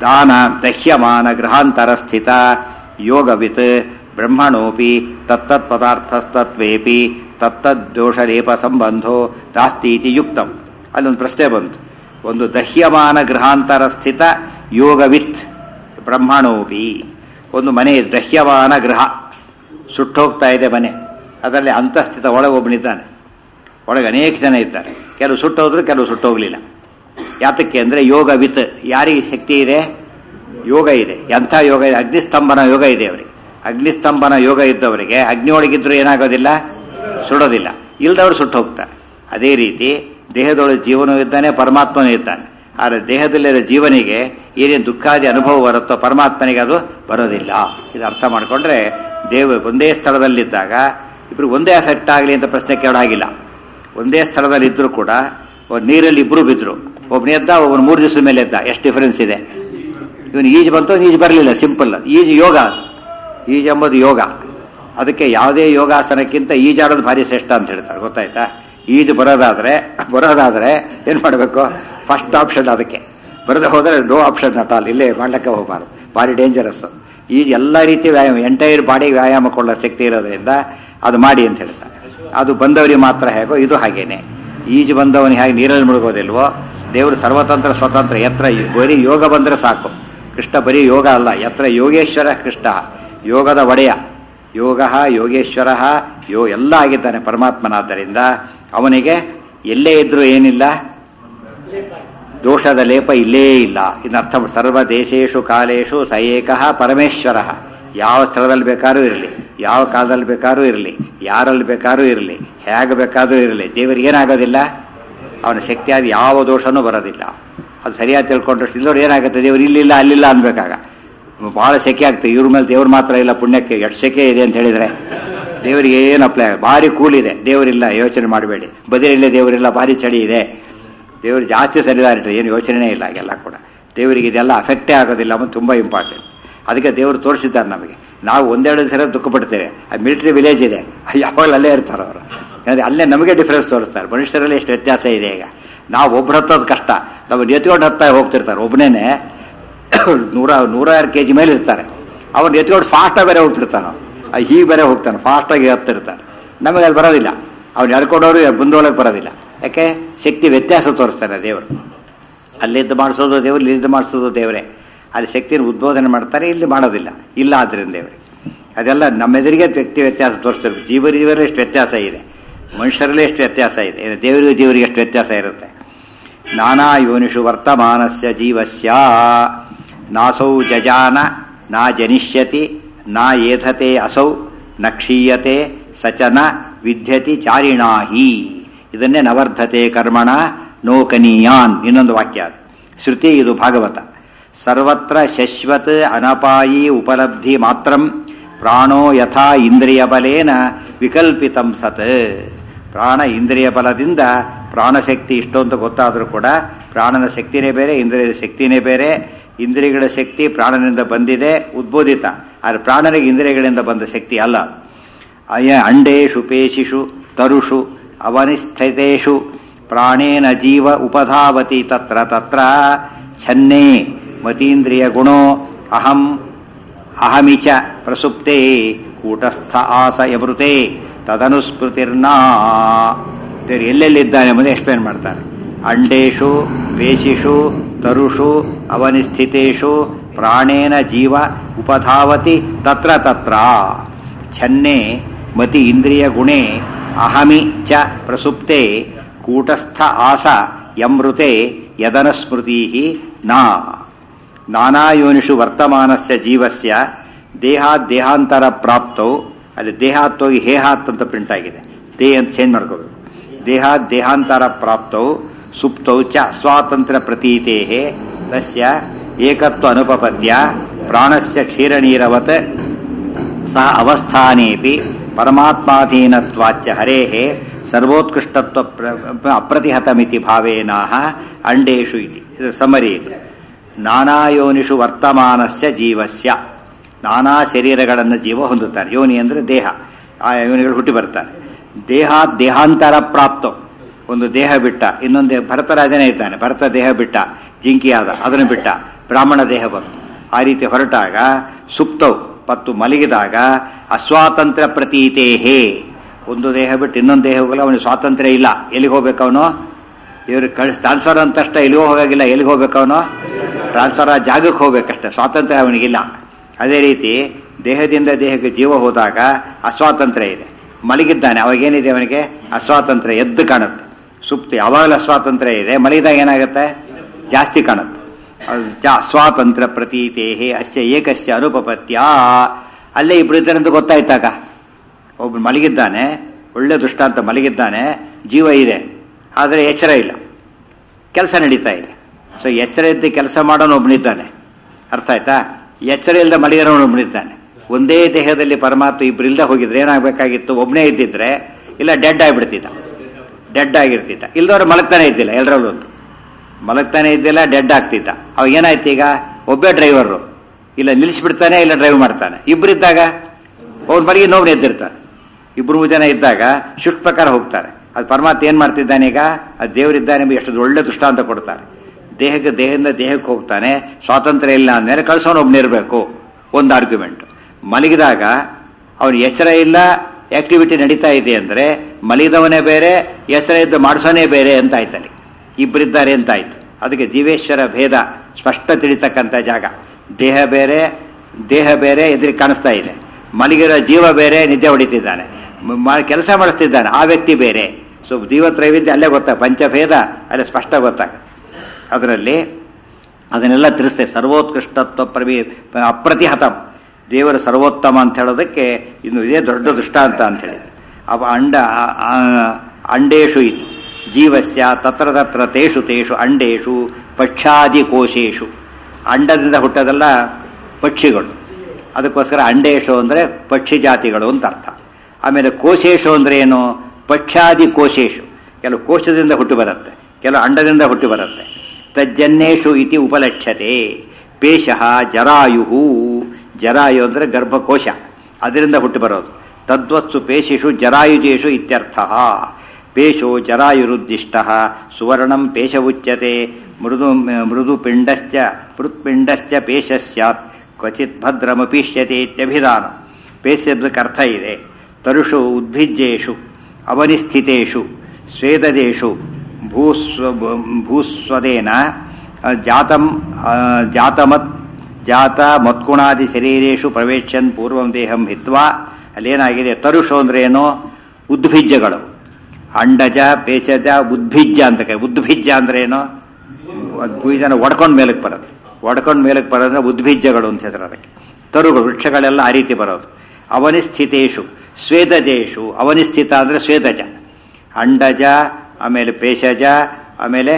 Speaker 1: ದಾನ ದಹ್ಯಮಾನ ಗೃಹಾಂತರ ಸ್ಥಿತ ಯೋಗವಿತ್ ಬ್ರಹ್ಮಣೋಪಿ ತತ್ತತ್ ಪದಾರ್ಥಸ್ತತ್ವೇಪಿ ತತ್ತದ್ ದೋಷಲೇಪ ಸಂಬಂಧೋ ನಾಸ್ತೀತಿ ಯುಕ್ತಂ ಅಲ್ಲೊಂದು ಪ್ರಶ್ನೆ ಬಂತು ಒಂದು ದಹ್ಯಮಾನ ಗೃಹಾಂತರ ಸ್ಥಿತ ಯೋಗವಿತ್ ಬ್ರಹ್ಮಣೋಪಿ ಒಂದು ಮನೆ ದಹ್ಯಮಾನ ಗೃಹ ಸುಟ್ಟೋಗ್ತಾ ಇದೆ ಮನೆ ಅದರಲ್ಲಿ ಅಂತಸ್ಥಿತ ಒಳಗೆ ಒಬ್ಬನಿದ್ದಾನೆ ಒಳಗೆ ಅನೇಕ ಜನ ಇದ್ದಾರೆ ಕೆಲವು ಸುಟ್ಟೋದ್ರು ಕೆಲವು ಸುಟ್ಟೋಗ್ಲಿಲ್ಲ ಯಾತಕ್ಕೆ ಅಂದರೆ ಯೋಗವಿತ್ ಯಾರಿಗೆ ಶಕ್ತಿ ಇದೆ ಯೋಗ ಇದೆ ಎಂಥ ಯೋಗ ಇದೆ ಅಗ್ನಿಸ್ತಂಭನ ಯೋಗ ಇದೆ ಅವರಿಗೆ ಅಗ್ನಿಸ್ತಂಭನ ಯೋಗ ಇದ್ದವರಿಗೆ ಅಗ್ನಿ ಒಳಗಿದ್ರು ಏನಾಗೋದಿಲ್ಲ ಸುಡೋದಿಲ್ಲ ಇಲ್ದವರು ಸುಟ್ಟು ಹೋಗ್ತಾರೆ ಅದೇ ರೀತಿ ದೇಹದೊಳಗೆ ಜೀವನೂ ಇದ್ದಾನೆ ಪರಮಾತ್ಮನೂ ಇದ್ದಾನೆ ಆದರೆ ದೇಹದಲ್ಲಿರೋ ಜೀವನಿಗೆ ಏನೇನು ದುಃಖಾದಿ ಅನುಭವ ಬರುತ್ತೋ ಪರಮಾತ್ಮನಿಗೆ ಅದು ಬರೋದಿಲ್ಲ ಇದು ಅರ್ಥ ಮಾಡಿಕೊಂಡ್ರೆ ದೇವ ಒಂದೇ ಸ್ಥಳದಲ್ಲಿದ್ದಾಗ ಇಬ್ರು ಒಂದೇ ಎಫೆಕ್ಟ್ ಆಗಲಿ ಅಂತ ಪ್ರಶ್ನೆ ಕೇಳಾಗಿಲ್ಲ ಒಂದೇ ಸ್ಥಳದಲ್ಲಿ ಇದ್ರೂ ಕೂಡ ಒಂದ್ ನೀರಲ್ಲಿ ಇಬ್ರು ಬಿದ್ರು ಒಬ್ಬನ ಎದ್ದ ಒಬ್ಬನು ಮೂರು ದಿವಸದ ಮೇಲೆ ಎದ್ದ ಎಷ್ಟು ಡಿಫರೆನ್ಸ್ ಇದೆ ಇವನು ಈಜು ಬಂತು ಈಜು ಬರಲಿಲ್ಲ ಸಿಂಪಲ್ ಈಜು ಯೋಗ ಈಜು ಎಂಬುದು ಯೋಗ ಅದಕ್ಕೆ ಯಾವುದೇ ಯೋಗಾಸನಕ್ಕಿಂತ ಈಜಾಡೋದು ಭಾರಿ ಶ್ರೇಷ್ಠ ಅಂತ ಹೇಳ್ತಾರೆ ಗೊತ್ತಾಯ್ತಾ ಈಜು ಬರೋದಾದ್ರೆ ಬರೋದಾದ್ರೆ ಏನು ಮಾಡಬೇಕು ಫಸ್ಟ್ ಆಪ್ಷನ್ ಅದಕ್ಕೆ ಬರದೆ ಹೋದರೆ ನೋ ಆಪ್ಷನ್ ಅಟ್ ಆಲ್ ಇಲ್ಲೇ ಮಾಡ್ಲಿಕ್ಕೆ ಹೋಗಬಾರ್ದು ಭಾರಿ ಡೇಂಜರಸ್ ಈಜು ಎಲ್ಲ ರೀತಿಯ ವ್ಯಾಯಾಮ ಎಂಟೈರ್ ಬಾಡಿಗೆ ವ್ಯಾಯಾಮ ಕೊಳ್ಳೋ ಶಕ್ತಿ ಇರೋದ್ರಿಂದ ಅದು ಮಾಡಿ ಅಂತ ಹೇಳ್ತಾರೆ ಅದು ಬಂದವರಿಗೆ ಮಾತ್ರ ಹೇಗೋ ಇದು ಹಾಗೇನೆ ಈಜು ಬಂದವನಿಗೆ ಹೇಗೆ ನೀರಲ್ಲಿ ಮುಳುಗೋದಿಲ್ವೋ ದೇವರು ಸರ್ವತಂತ್ರ ಸ್ವತಂತ್ರ ಎತ್ರ ಬರೀ ಯೋಗ ಬಂದರೆ ಸಾಕು ಕೃಷ್ಣ ಬರೀ ಯೋಗ ಅಲ್ಲ ಎತ್ರ ಯೋಗೇಶ್ವರ ಕೃಷ್ಣ ಯೋಗದ ಒಡೆಯ ಯೋಗ ಯೋಗೇಶ್ವರ ಯೋ ಎಲ್ಲ ಆಗಿದ್ದಾನೆ ಪರಮಾತ್ಮನಾದ್ದರಿಂದ ಅವನಿಗೆ ಎಲ್ಲೇ ಇದ್ರೂ ಏನಿಲ್ಲ ದೋಷದ ಲೇಪ ಇಲ್ಲೇ ಇಲ್ಲ ಇದನ್ನರ್ಥ ಸರ್ವ ದೇಶೇಶು ಕಾಲೇಶು ಸ ಏಕಃ ಪರಮೇಶ್ವರ ಯಾವ ಸ್ಥಳದಲ್ಲಿ ಬೇಕಾದ್ರೂ ಇರಲಿ ಯಾವ ಕಾಲದಲ್ಲಿ ಬೇಕಾದ್ರೂ ಇರಲಿ ಯಾರಲ್ಲಿ ಬೇಕಾದ್ರೂ ಇರಲಿ ಹೇಗೆ ಬೇಕಾದ್ರೂ ಇರಲಿ ದೇವರಿಗೆ ಏನಾಗೋದಿಲ್ಲ ಅವನ ಶಕ್ತಿಯಾದ ಯಾವ ದೋಷನೂ ಬರೋದಿಲ್ಲ ಅದು ಸರಿಯಾಗಿ ತಿಳ್ಕೊಂಡಷ್ಟು ಇಲ್ಲವ್ರು ಏನಾಗುತ್ತೆ ದೇವ್ರು ಇಲ್ಲಿಲ್ಲ ಅಲ್ಲಿಲ್ಲ ಅನ್ಬೇಕಾಗ ಭಾಳ ಸೆಕೆ ಆಗ್ತದೆ ಇವ್ರ ಮೇಲೆ ದೇವ್ರು ಮಾತ್ರ ಇಲ್ಲ ಪುಣ್ಯಕ್ಕೆ ಎಷ್ಟು ಸೆಕೆ ಇದೆ ಅಂತ ಹೇಳಿದರೆ ದೇವರಿಗೆ ಏನು ಅಪ್ಲೈ ಭಾರಿ ಕೂಲ್ ಇದೆ ದೇವರಿಲ್ಲ ಯೋಚನೆ ಮಾಡಬೇಡಿ ಬದಿರಿಲ್ಲ ದೇವರಿಲ್ಲ ಭಾರಿ ಚಳಿ ಇದೆ ದೇವರು ಜಾಸ್ತಿ ಸರಿದಾರಿಟ್ರೆ ಏನು ಯೋಚನೆನೇ ಇಲ್ಲ ಹಾಗೆಲ್ಲ ಕೂಡ ದೇವರಿಗೆ ಇದೆಲ್ಲ ಅಫೆಕ್ಟೇ ಆಗೋದಿಲ್ಲ ಅನ್ನೋದು ತುಂಬ ಇಂಪಾರ್ಟೆಂಟ್ ಅದಕ್ಕೆ ದೇವರು ತೋರಿಸಿದ್ದಾರೆ ನಮಗೆ ನಾವು ಒಂದೆರಡು ಸಲ ದುಃಖ ಪಡ್ತೇವೆ ಆ ಮಿಲಿಟರಿ ವಿಲೇಜ್ ಇದೆ ಯಾವಾಗಲೂ ಅಲ್ಲೇ ಇರ್ತಾರೆ ಅವರು ಯಾಕಂದರೆ ಅಲ್ಲೇ ನಮಗೆ ಡಿಫ್ರೆನ್ಸ್ ತೋರಿಸ್ತಾರೆ ಮನುಷ್ಯರಲ್ಲಿ ಎಷ್ಟು ವ್ಯತ್ಯಾಸ ಇದೆ ಈಗ ನಾವು ಒಬ್ರು ಹತ್ತೋದು ಕಷ್ಟ ನಾವು ಎತ್ಕೊಂಡು ಹತ್ತಾ ಹೋಗ್ತಿರ್ತಾರೆ ಒಬ್ಬನೇ ನೂರ ನೂರಾರು ಕೆ ಜಿ ಮೇಲೆ ಇರ್ತಾರೆ ಅವ್ರು ಎತ್ಕೊಂಡು ಫಾಸ್ಟಾಗಿ ಬೇರೆ ಹೋಗ್ತಿರ್ತಾನೆ ಹೀಗೆ ಬೇರೆ ಹೋಗ್ತಾನೆ ಫಾಸ್ಟಾಗಿ ಹತ್ತಿರ್ತಾನೆ ನಮಗೆ ಅಲ್ಲಿ ಬರೋದಿಲ್ಲ ಅವ್ನು ಎಳ್ಕೊಂಡವರು ಬಂದೊಳಗೆ ಬರೋದಿಲ್ಲ ಯಾಕೆ ಶಕ್ತಿ ವ್ಯತ್ಯಾಸ ತೋರಿಸ್ತಾರೆ ದೇವರು ಅಲ್ಲಿದ್ದು ಮಾಡಿಸೋದು ದೇವರು ಇಲ್ಲಿದ್ದು ಮಾಡಿಸೋದು ದೇವರೇ ಅಲ್ಲಿ ಶಕ್ತಿಯನ್ನು ಉದ್ಬೋಧನೆ ಮಾಡ್ತಾರೆ ಇಲ್ಲಿ ಮಾಡೋದಿಲ್ಲ ಇಲ್ಲ ಆದ್ರಿಂದ ದೇವರೇ ಅದೆಲ್ಲ ನಮ್ಮೆದುರಿಗೆ ವ್ಯಕ್ತಿ ವ್ಯತ್ಯಾಸ ತೋರಿಸ್ತಾರೆ ಜೀವ ಜೀವರಲ್ಲಿ ಎಷ್ಟು ವ್ಯತ್ಯಾಸ ಇದೆ ಮನುಷ್ಯರಲ್ಲಿ ಎಷ್ಟು ವ್ಯತ್ಯಾಸ ಇದೆ ದೇವರಿಗೂ ಜೀವರಿಗೆ ಎಷ್ಟು ವ್ಯತ್ಯಾಸ ಇರುತ್ತೆ ನಾನಾ ಯೋನಿಷು ವರ್ತಮಾನಸ್ಯ ಜೀವಸ್ಯ ನಾಸೌ ಜಜಾನ ನಾ ಜನಿಷ್ಯತಿ ನಾ ಏಧತೆ ಅಸೌ ನ ಕ್ಷೀಯತೆ ಸಚನ ವಿದ್ಯತಿ ಚಾರಿಣಾಹಿ ಇದನ್ನೇ ನವರ್ಧತೆ ಕರ್ಮಣ ನೋಕನೀಯಾನ್ ಇನ್ನೊಂದು ವಾಕ್ಯ ಅದು ಶ್ರುತಿ ಇದು ಭಾಗವತ ಸರ್ವತ್ರ ಶಶ್ವತ್ ಅನಪಾಯಿ ಉಪಲಬ್ಧಿ ಮಾತ್ರಂ ಪ್ರಾಣೋ ಯಥಾ ಇಂದ್ರಿಯ ಬಲೇನ ವಿಕಲ್ಪಿತಂ ಸತ್ ಪ್ರಾಣ ಇಂದ್ರಿಯ ಬಲದಿಂದ ಪ್ರಾಣಶಕ್ತಿ ಇಷ್ಟೊಂದು ಗೊತ್ತಾದರೂ ಕೂಡ ಪ್ರಾಣನ ಶಕ್ತಿನೇ ಬೇರೆ ಇಂದ್ರಿಯದ ಶಕ್ತಿನೇ ಬೇರೆ ಇಂದ್ರಿಯಗಳ ಶಕ್ತಿ ಪ್ರಾಣನಿಂದ ಬಂದಿದೆ ಉದ್ಬೋಧಿತ ಆದರೆ ಪ್ರಾಣನಿಗೆ ಇಂದ್ರಿಯಗಳಿಂದ ಬಂದ ಶಕ್ತಿ ಅಲ್ಲ ಅಯ ಅಂಡೇಶು ಪೇಶಿಷು ತರುಷು ಅವನಿಸ್ಥಿತೇಷು ಪ್ರಾಣೇನ ಜೀವ ಉಪಧಾವತಿ ತತ್ರ ತತ್ರ ಛನ್ನೇ ಮತೀಂದ್ರಿಯ ಗುಣೋ ಅಹಂ ಅಹಮಿಚ ಪ್ರಸುಪ್ತೆ ಕೂಟಸ್ಥ ಆಸ ಯಮೃತೆ ತದನುಸ್ಮೃತಿರ್ನಾ ದೇವರು ಎಲ್ಲೆಲ್ಲಿದ್ದಾನೆ ಎಂಬುದು ಎಕ್ಸ್ಪ್ಲೇನ್ ಮಾಡ್ತಾರೆ ಅಂಡೇಶು ಪೇಶಿಷು ತರುಷು ಅವನಿಸ್ಥಿತೇಷು ಪ್ರಾಣೇನ ಜೀವ ಉಪಧಾವತಿ ತತ್ರ ತತ್ರ ಛನ್ನೆ ಮತಿ ಇಂದ್ರಿಯ ಗುಣೆ ಅಹಮಿ ಚ ಪ್ರಸುಪ್ತೆ ಕೂಟಸ್ಥ ಆಸ ಯಮೃತೆ ಯದನಸ್ಮೃತಿ ನಾ ನಾನಾಯೋನಿಷು ವರ್ತಮಾನಸ್ಯ ಜೀವಸ್ಯ ದೇಹಾತ್ ದೇಹಾಂತರ ಪ್ರಾಪ್ತೌ ಅಲ್ಲಿ ದೇಹಾತ್ ಹೋಗಿ ಹೇಹಾತ್ ಅಂತ ಪ್ರಿಂಟ್ ಆಗಿದೆ ದೇ ಅಂತ ಚೇಂಜ್ ಮಾಡ್ಕೋಬೇಕು ದೇಹಾತ್ ದೇಹಾಂತರ ಪ್ರಾಪ್ತೌ ಸುಪ್ತೌ ಚ ಸ್ವಾತಂತ್ರ್ಯ ಪ್ರತೀತೆ ತಸ್ಯ ಏಕತ್ವ ಅನುಪಪದ್ಯ ಪ್ರಾಣಸ್ಯ ಕ್ಷೀರನೀರವತ್ ಸಹ ಅವಸ್ಥಾನೇಪಿ ಪರಮಾತ್ಮಾಧೀನತ್ವಾಚ್ಯ ಹರೇಃ ಸರ್ವೋತ್ಕೃಷ್ಟತ್ವ ಪ್ರ- ಅಪ್ರತಿಹತಮಿತಿ ಭಾವೇನಾಹ ಅಂಡೇಶು ಇತಿ ಇದು ಸಮರಿ ಇದು ನಾನಾಯೋನಿಷು ವರ್ತಮಾನಸ್ಯ ಜೀವಸ್ಯ ನಾನಾ ಶರೀರಗಳನ್ನು ಜೀವ ಹೊಂದುತ್ತಾನೆ ಯೋನಿ ಅಂದರೆ ದೇಹ ಆ ಯೋನಿಗಳು ಹುಟ್ಟಿ ಬರ್ತಾನೆ ದೇಹ ದೇಹಾಂತರ ಪ್ರಾಪ್ತ ಒಂದು ದೇಹ ಬಿಟ್ಟ ಇನ್ನೊಂದು ಭರತರಾಜನೇ ಇದ್ದಾನೆ ಭರತ ದೇಹ ಬಿಟ್ಟ ಜಿಂಕಿಯಾದ ಅದನ್ನು ಬಿಟ್ಟ ಬ್ರಾಹ್ಮಣ ದೇಹ ಬಂತು ಆ ರೀತಿ ಹೊರಟಾಗ ಸುಪ್ತವು ಮತ್ತು ಮಲಗಿದಾಗ ಅಸ್ವಾತಂತ್ರ್ಯ ಪ್ರತೀತೇಹೇ ಒಂದು ದೇಹ ಬಿಟ್ಟು ಇನ್ನೊಂದು ದೇಹ ಹೋಗಲ್ಲ ಅವನಿಗೆ ಸ್ವಾತಂತ್ರ್ಯ ಇಲ್ಲ ಎಲ್ಲಿಗೆ ಹೋಗ್ಬೇಕು ಅವನು ಇವ್ರಿಗೆ ಕಳಿಸ್ ಟ್ರಾನ್ಸ್ಫರ್ ಅಂತಷ್ಟ ಎಲ್ಲಿಗೂ ಹೋಗಾಗಿಲ್ಲ ಎಲ್ಲಿಗೆ ಹೋಗ್ಬೇಕು ಅವನು ಟ್ರಾನ್ಸ್ಫರ್ ಆ ಜಾಗಕ್ಕೆ ಹೋಗ್ಬೇಕಷ್ಟೆ ಸ್ವಾತಂತ್ರ್ಯ ಅವನಿಗಿಲ್ಲ ಅದೇ ರೀತಿ ದೇಹದಿಂದ ದೇಹಕ್ಕೆ ಜೀವ ಹೋದಾಗ ಅಸ್ವಾತಂತ್ರ್ಯ ಇದೆ ಮಲಗಿದ್ದಾನೆ ಅವಾಗೇನಿದೆ ಅವನಿಗೆ ಅಸ್ವಾತಂತ್ರ್ಯ ಎದ್ದು ಕಾಣುತ್ತೆ ಸುಪ್ತಿ ಯಾವಾಗಲೂ ಅಸ್ವಾತಂತ್ರ್ಯ ಇದೆ ಮಲಗಿದಾಗ ಏನಾಗುತ್ತೆ ಜಾಸ್ತಿ ಕಾಣುತ್ತೆ ಅದು ಜ ಅಸ್ವಾತಂತ್ರ್ಯ ಪ್ರತೀತೇಹೇ ಅಸ್ಯ ಏಕಸ್ಯ ಅನುಪಪತ್ಯ ಅಲ್ಲೇ ಇಬ್ಬರು ಇದ್ದಾರೆ ಅಂತ ಗೊತ್ತಾಯ್ತಾಗ ಒಬ್ಬನು ಮಲಗಿದ್ದಾನೆ ಒಳ್ಳೆ ದೃಷ್ಟಾಂತ ಮಲಗಿದ್ದಾನೆ ಜೀವ ಇದೆ ಆದರೆ ಎಚ್ಚರ ಇಲ್ಲ ಕೆಲಸ ನಡೀತಾ ಇದೆ ಸೊ ಎಚ್ಚರ ಇದ್ದು ಕೆಲಸ ಮಾಡೋನು ಒಬ್ಬನಿದ್ದಾನೆ ಅರ್ಥ ಆಯ್ತಾ ಎಚ್ಚರ ಇಲ್ಲದೆ ಮಲಗಿರೋನು ಒಬ್ಬನಿದ್ದಾನೆ ಒಂದೇ ದೇಹದಲ್ಲಿ ಪರಮಾತ್ಮ ಇಬ್ರು ಇಲ್ಲದೆ ಹೋಗಿದ್ರೆ ಏನಾಗಬೇಕಾಗಿತ್ತು ಒಬ್ಬನೇ ಇದ್ದಿದ್ರೆ ಇಲ್ಲ ಡೆಡ್ ಆಗಿಬಿಡ್ತಿದ್ದ ಡೆಡ್ ಆಗಿರ್ತಿದ್ದ ಇಲ್ದವ್ರು ಮಲಗ್ತಾನೆ ಇದ್ದಿಲ್ಲ ಎಲ್ಲರಲ್ಲೂ ಒಂದು ಮಲಗ್ತಾನೆ ಇದ್ದಿಲ್ಲ ಡೆಡ್ ಆಗ್ತಿದ್ದ ಅವಾಗ ಏನಾಯ್ತು ಈಗ ಒಬ್ಬೇ ಡ್ರೈವರು ಇಲ್ಲ ನಿಲ್ಲಿಸ್ಬಿಡ್ತಾನೆ ಇಲ್ಲ ಡ್ರೈವ್ ಮಾಡ್ತಾನೆ ಇಬ್ಬರಿದ್ದಾಗ ಅವ್ರು ಮರಿಗೆ ನೋವು ಎದ್ದಿರ್ತಾರೆ ಇಬ್ಬರು ಮೂರು ಜನ ಇದ್ದಾಗ ಶಿಫ್ಟ್ ಪ್ರಕಾರ ಹೋಗ್ತಾರೆ ಅದು ಪರಮಾತ್ಮ ಏನು ಮಾಡ್ತಿದ್ದಾನೆ ಈಗ ಅದು ದೇವರಿದ್ದಾನೆ ಎಂಬ ಎಷ್ಟು ಒಳ್ಳೆ ದೃಷ್ಟಾಂತ ಕೊಡ್ತಾರೆ ದೇಹಕ್ಕೆ ದೇಹದಿಂದ ದೇಹಕ್ಕೆ ಹೋಗ್ತಾನೆ ಸ್ವಾತಂತ್ರ್ಯ ಇಲ್ಲ ಅಂದಮೇಲೆ ಕಳ್ಸೋನು ಒಬ್ಬನಿರಬೇಕು ಒಂದು ಆರ್ಗ್ಯುಮೆಂಟ್ ಮಲಗಿದಾಗ ಅವನು ಎಚ್ಚರ ಇಲ್ಲ ಆಕ್ಟಿವಿಟಿ ನಡೀತಾ ಇದೆ ಅಂದರೆ ಮಲಗಿದವನೇ ಬೇರೆ ಎಚ್ಚರ ಇದ್ದು ಮಾಡಿಸೋನೇ ಬೇರೆ ಅಂತ ಆಯ್ತಲ್ಲಿ ಇಬ್ಬರಿದ್ದಾರೆ ಅಂತ ಆಯ್ತು ಅದಕ್ಕೆ ಜೀವೇಶ್ವರ ಭೇದ ಸ್ಪಷ್ಟ ತಿಳಿತಕ್ಕಂಥ ಜಾಗ ದೇಹ ಬೇರೆ ದೇಹ ಬೇರೆ ಎದುರಿಗೆ ಕಾಣಿಸ್ತಾ ಇದೆ ಮಲಗಿರೋ ಜೀವ ಬೇರೆ ನಿದ್ದೆ ಹೊಡಿತಿದ್ದಾನೆ ಕೆಲಸ ಮಾಡಿಸ್ತಿದ್ದಾನೆ ಆ ವ್ಯಕ್ತಿ ಬೇರೆ ಸೊ ಜೀವ ತ್ರೈವಿಧ್ಯ ಅಲ್ಲೇ ಗೊತ್ತಾಗ ಪಂಚಭೇದ ಅಲ್ಲೇ ಸ್ಪಷ್ಟ ಗೊತ್ತಾಗ ಅದರಲ್ಲಿ ಅದನ್ನೆಲ್ಲ ತಿಳಿಸ್ತೇವೆ ಸರ್ವೋತ್ಕೃಷ್ಟತ್ವ ಪ್ರವಿ ಅಪ್ರತಿಹತಂ ದೇವರ ಸರ್ವೋತ್ತಮ ಅಂತ ಹೇಳೋದಕ್ಕೆ ಇನ್ನು ಇದೇ ದೊಡ್ಡ ದೃಷ್ಟಾಂತ ಅಂತ ಹೇಳಿದೆ ಅವ ಅಂಡ ಆ- ಅಂಡೇಶು ಇದು ಜೀವಸ್ಯ ತತ್ರ ತತ್ರ ತೇಷು ತೇಷು ಅಂಡೇಶು ಪಕ್ಷಾದಿ ಕೋಶೇಶು ಅಂಡದಿಂದ ಹುಟ್ಟೋದೆಲ್ಲ ಪಕ್ಷಿಗಳು ಅದಕ್ಕೋಸ್ಕರ ಅಂಡೇಶು ಅಂದರೆ ಪಕ್ಷಿ ಜಾತಿಗಳು ಅಂತ ಅರ್ಥ ಆಮೇಲೆ ಕೋಶೇಶು ಅಂದರೆ ಏನು ಪಕ್ಷಾದಿ ಕೋಶೇಶು ಕೆಲವು ಕೋಶದಿಂದ ಹುಟ್ಟು ಬರುತ್ತೆ ಕೆಲವು ಅಂಡದಿಂದ ಹುಟ್ಟು ಬರುತ್ತೆ ತಜ್ಜನ್ಯೇಶು ಇತಿ ಉಪಲಕ್ಷ್ಯತೆ ಪೇಶಃ ಜರಾಯು ಜರಾಯು ಅಂದರೆ ಗರ್ಭಕೋಶ ಅದರಿಂದ ಹುಟ್ಟು ಬರೋದು ತದ್ವತ್ಸು ಪೇಶಿಷು ಜರಾಯುಜೇಷು ಇತ್ಯರ್ಥ ಪೇಶೋ ಜರಾಯುರುದ್ದಿಷ್ಟ ಸುವರ್ಣಂ ಪೇಶ ಉಚ್ಯತೆ ಮೃದು ಮೃದುಪಿಂಡಶ್ಚ ಮೃತ್ಪಿಂಡಶ್ಚ ಪೇಶ ಸ್ಯಾತ್ ಕ್ವಚಿತ್ ಭದ್ರಮಪೀಷ್ಯತೆ ಇತ್ಯಭಿಧಾನ ಪೇಶ ಶಬ್ದಕ್ಕೆ ಅರ್ಥ ಇದೆ ತರುಷು ಉದ್ಭಿಜ್ಯೇಷು ಅವನಿಸ್ಥಿತೇಷು ಸ್ವೇದದೇಶು ಭೂಸ್ವ ಭೂಸ್ವದೇನ ಜಾತಂ ಜಾತಮತ್ ಜಾತ ಮತ್ಕುಣಾದಿ ಶರೀರೇಶು ಪ್ರವೇಶನ್ ಪೂರ್ವಂ ದೇಹಂ ಹಿತ್ವಾ ಅಲ್ಲೇನಾಗಿದೆ ತರುಷು ಅಂದ್ರೆ ಏನು ಉದ್ಭಿಜ್ಯಗಳು ಅಂಡಜ ಪೇಚಜ ಉದ್ಭಿಜ್ಯ ಅಂತ ಕೈ ಉದ್ಭಿಜ್ಯ ಅಂದ್ರೆ ಏನು ಬೀಜನ ಒಡ್ಕೊಂಡು ಮೇಲಕ್ಕೆ ಬರೋದು ಒಡ್ಕೊಂಡು ಮೇಲಕ್ಕೆ ಬರೋದ್ರೆ ಉದ್ಭಿಜ್ಯಗಳು ಅಂತ ಹೆಸರು ಅದಕ್ಕೆ ತರುಗಳು ವೃಕ್ಷಗಳೆಲ್ಲ ಆ ರೀತಿ ಬರೋದು ಅವನಿಸ್ಥಿತೇಶು ಸ್ವೇದಜೇಶು ಅವನಿಸ್ಥಿತ ಅಂದರೆ ಸ್ವೇದಜ ಅಂಡಜ ಆಮೇಲೆ ಪೇಶಜ ಆಮೇಲೆ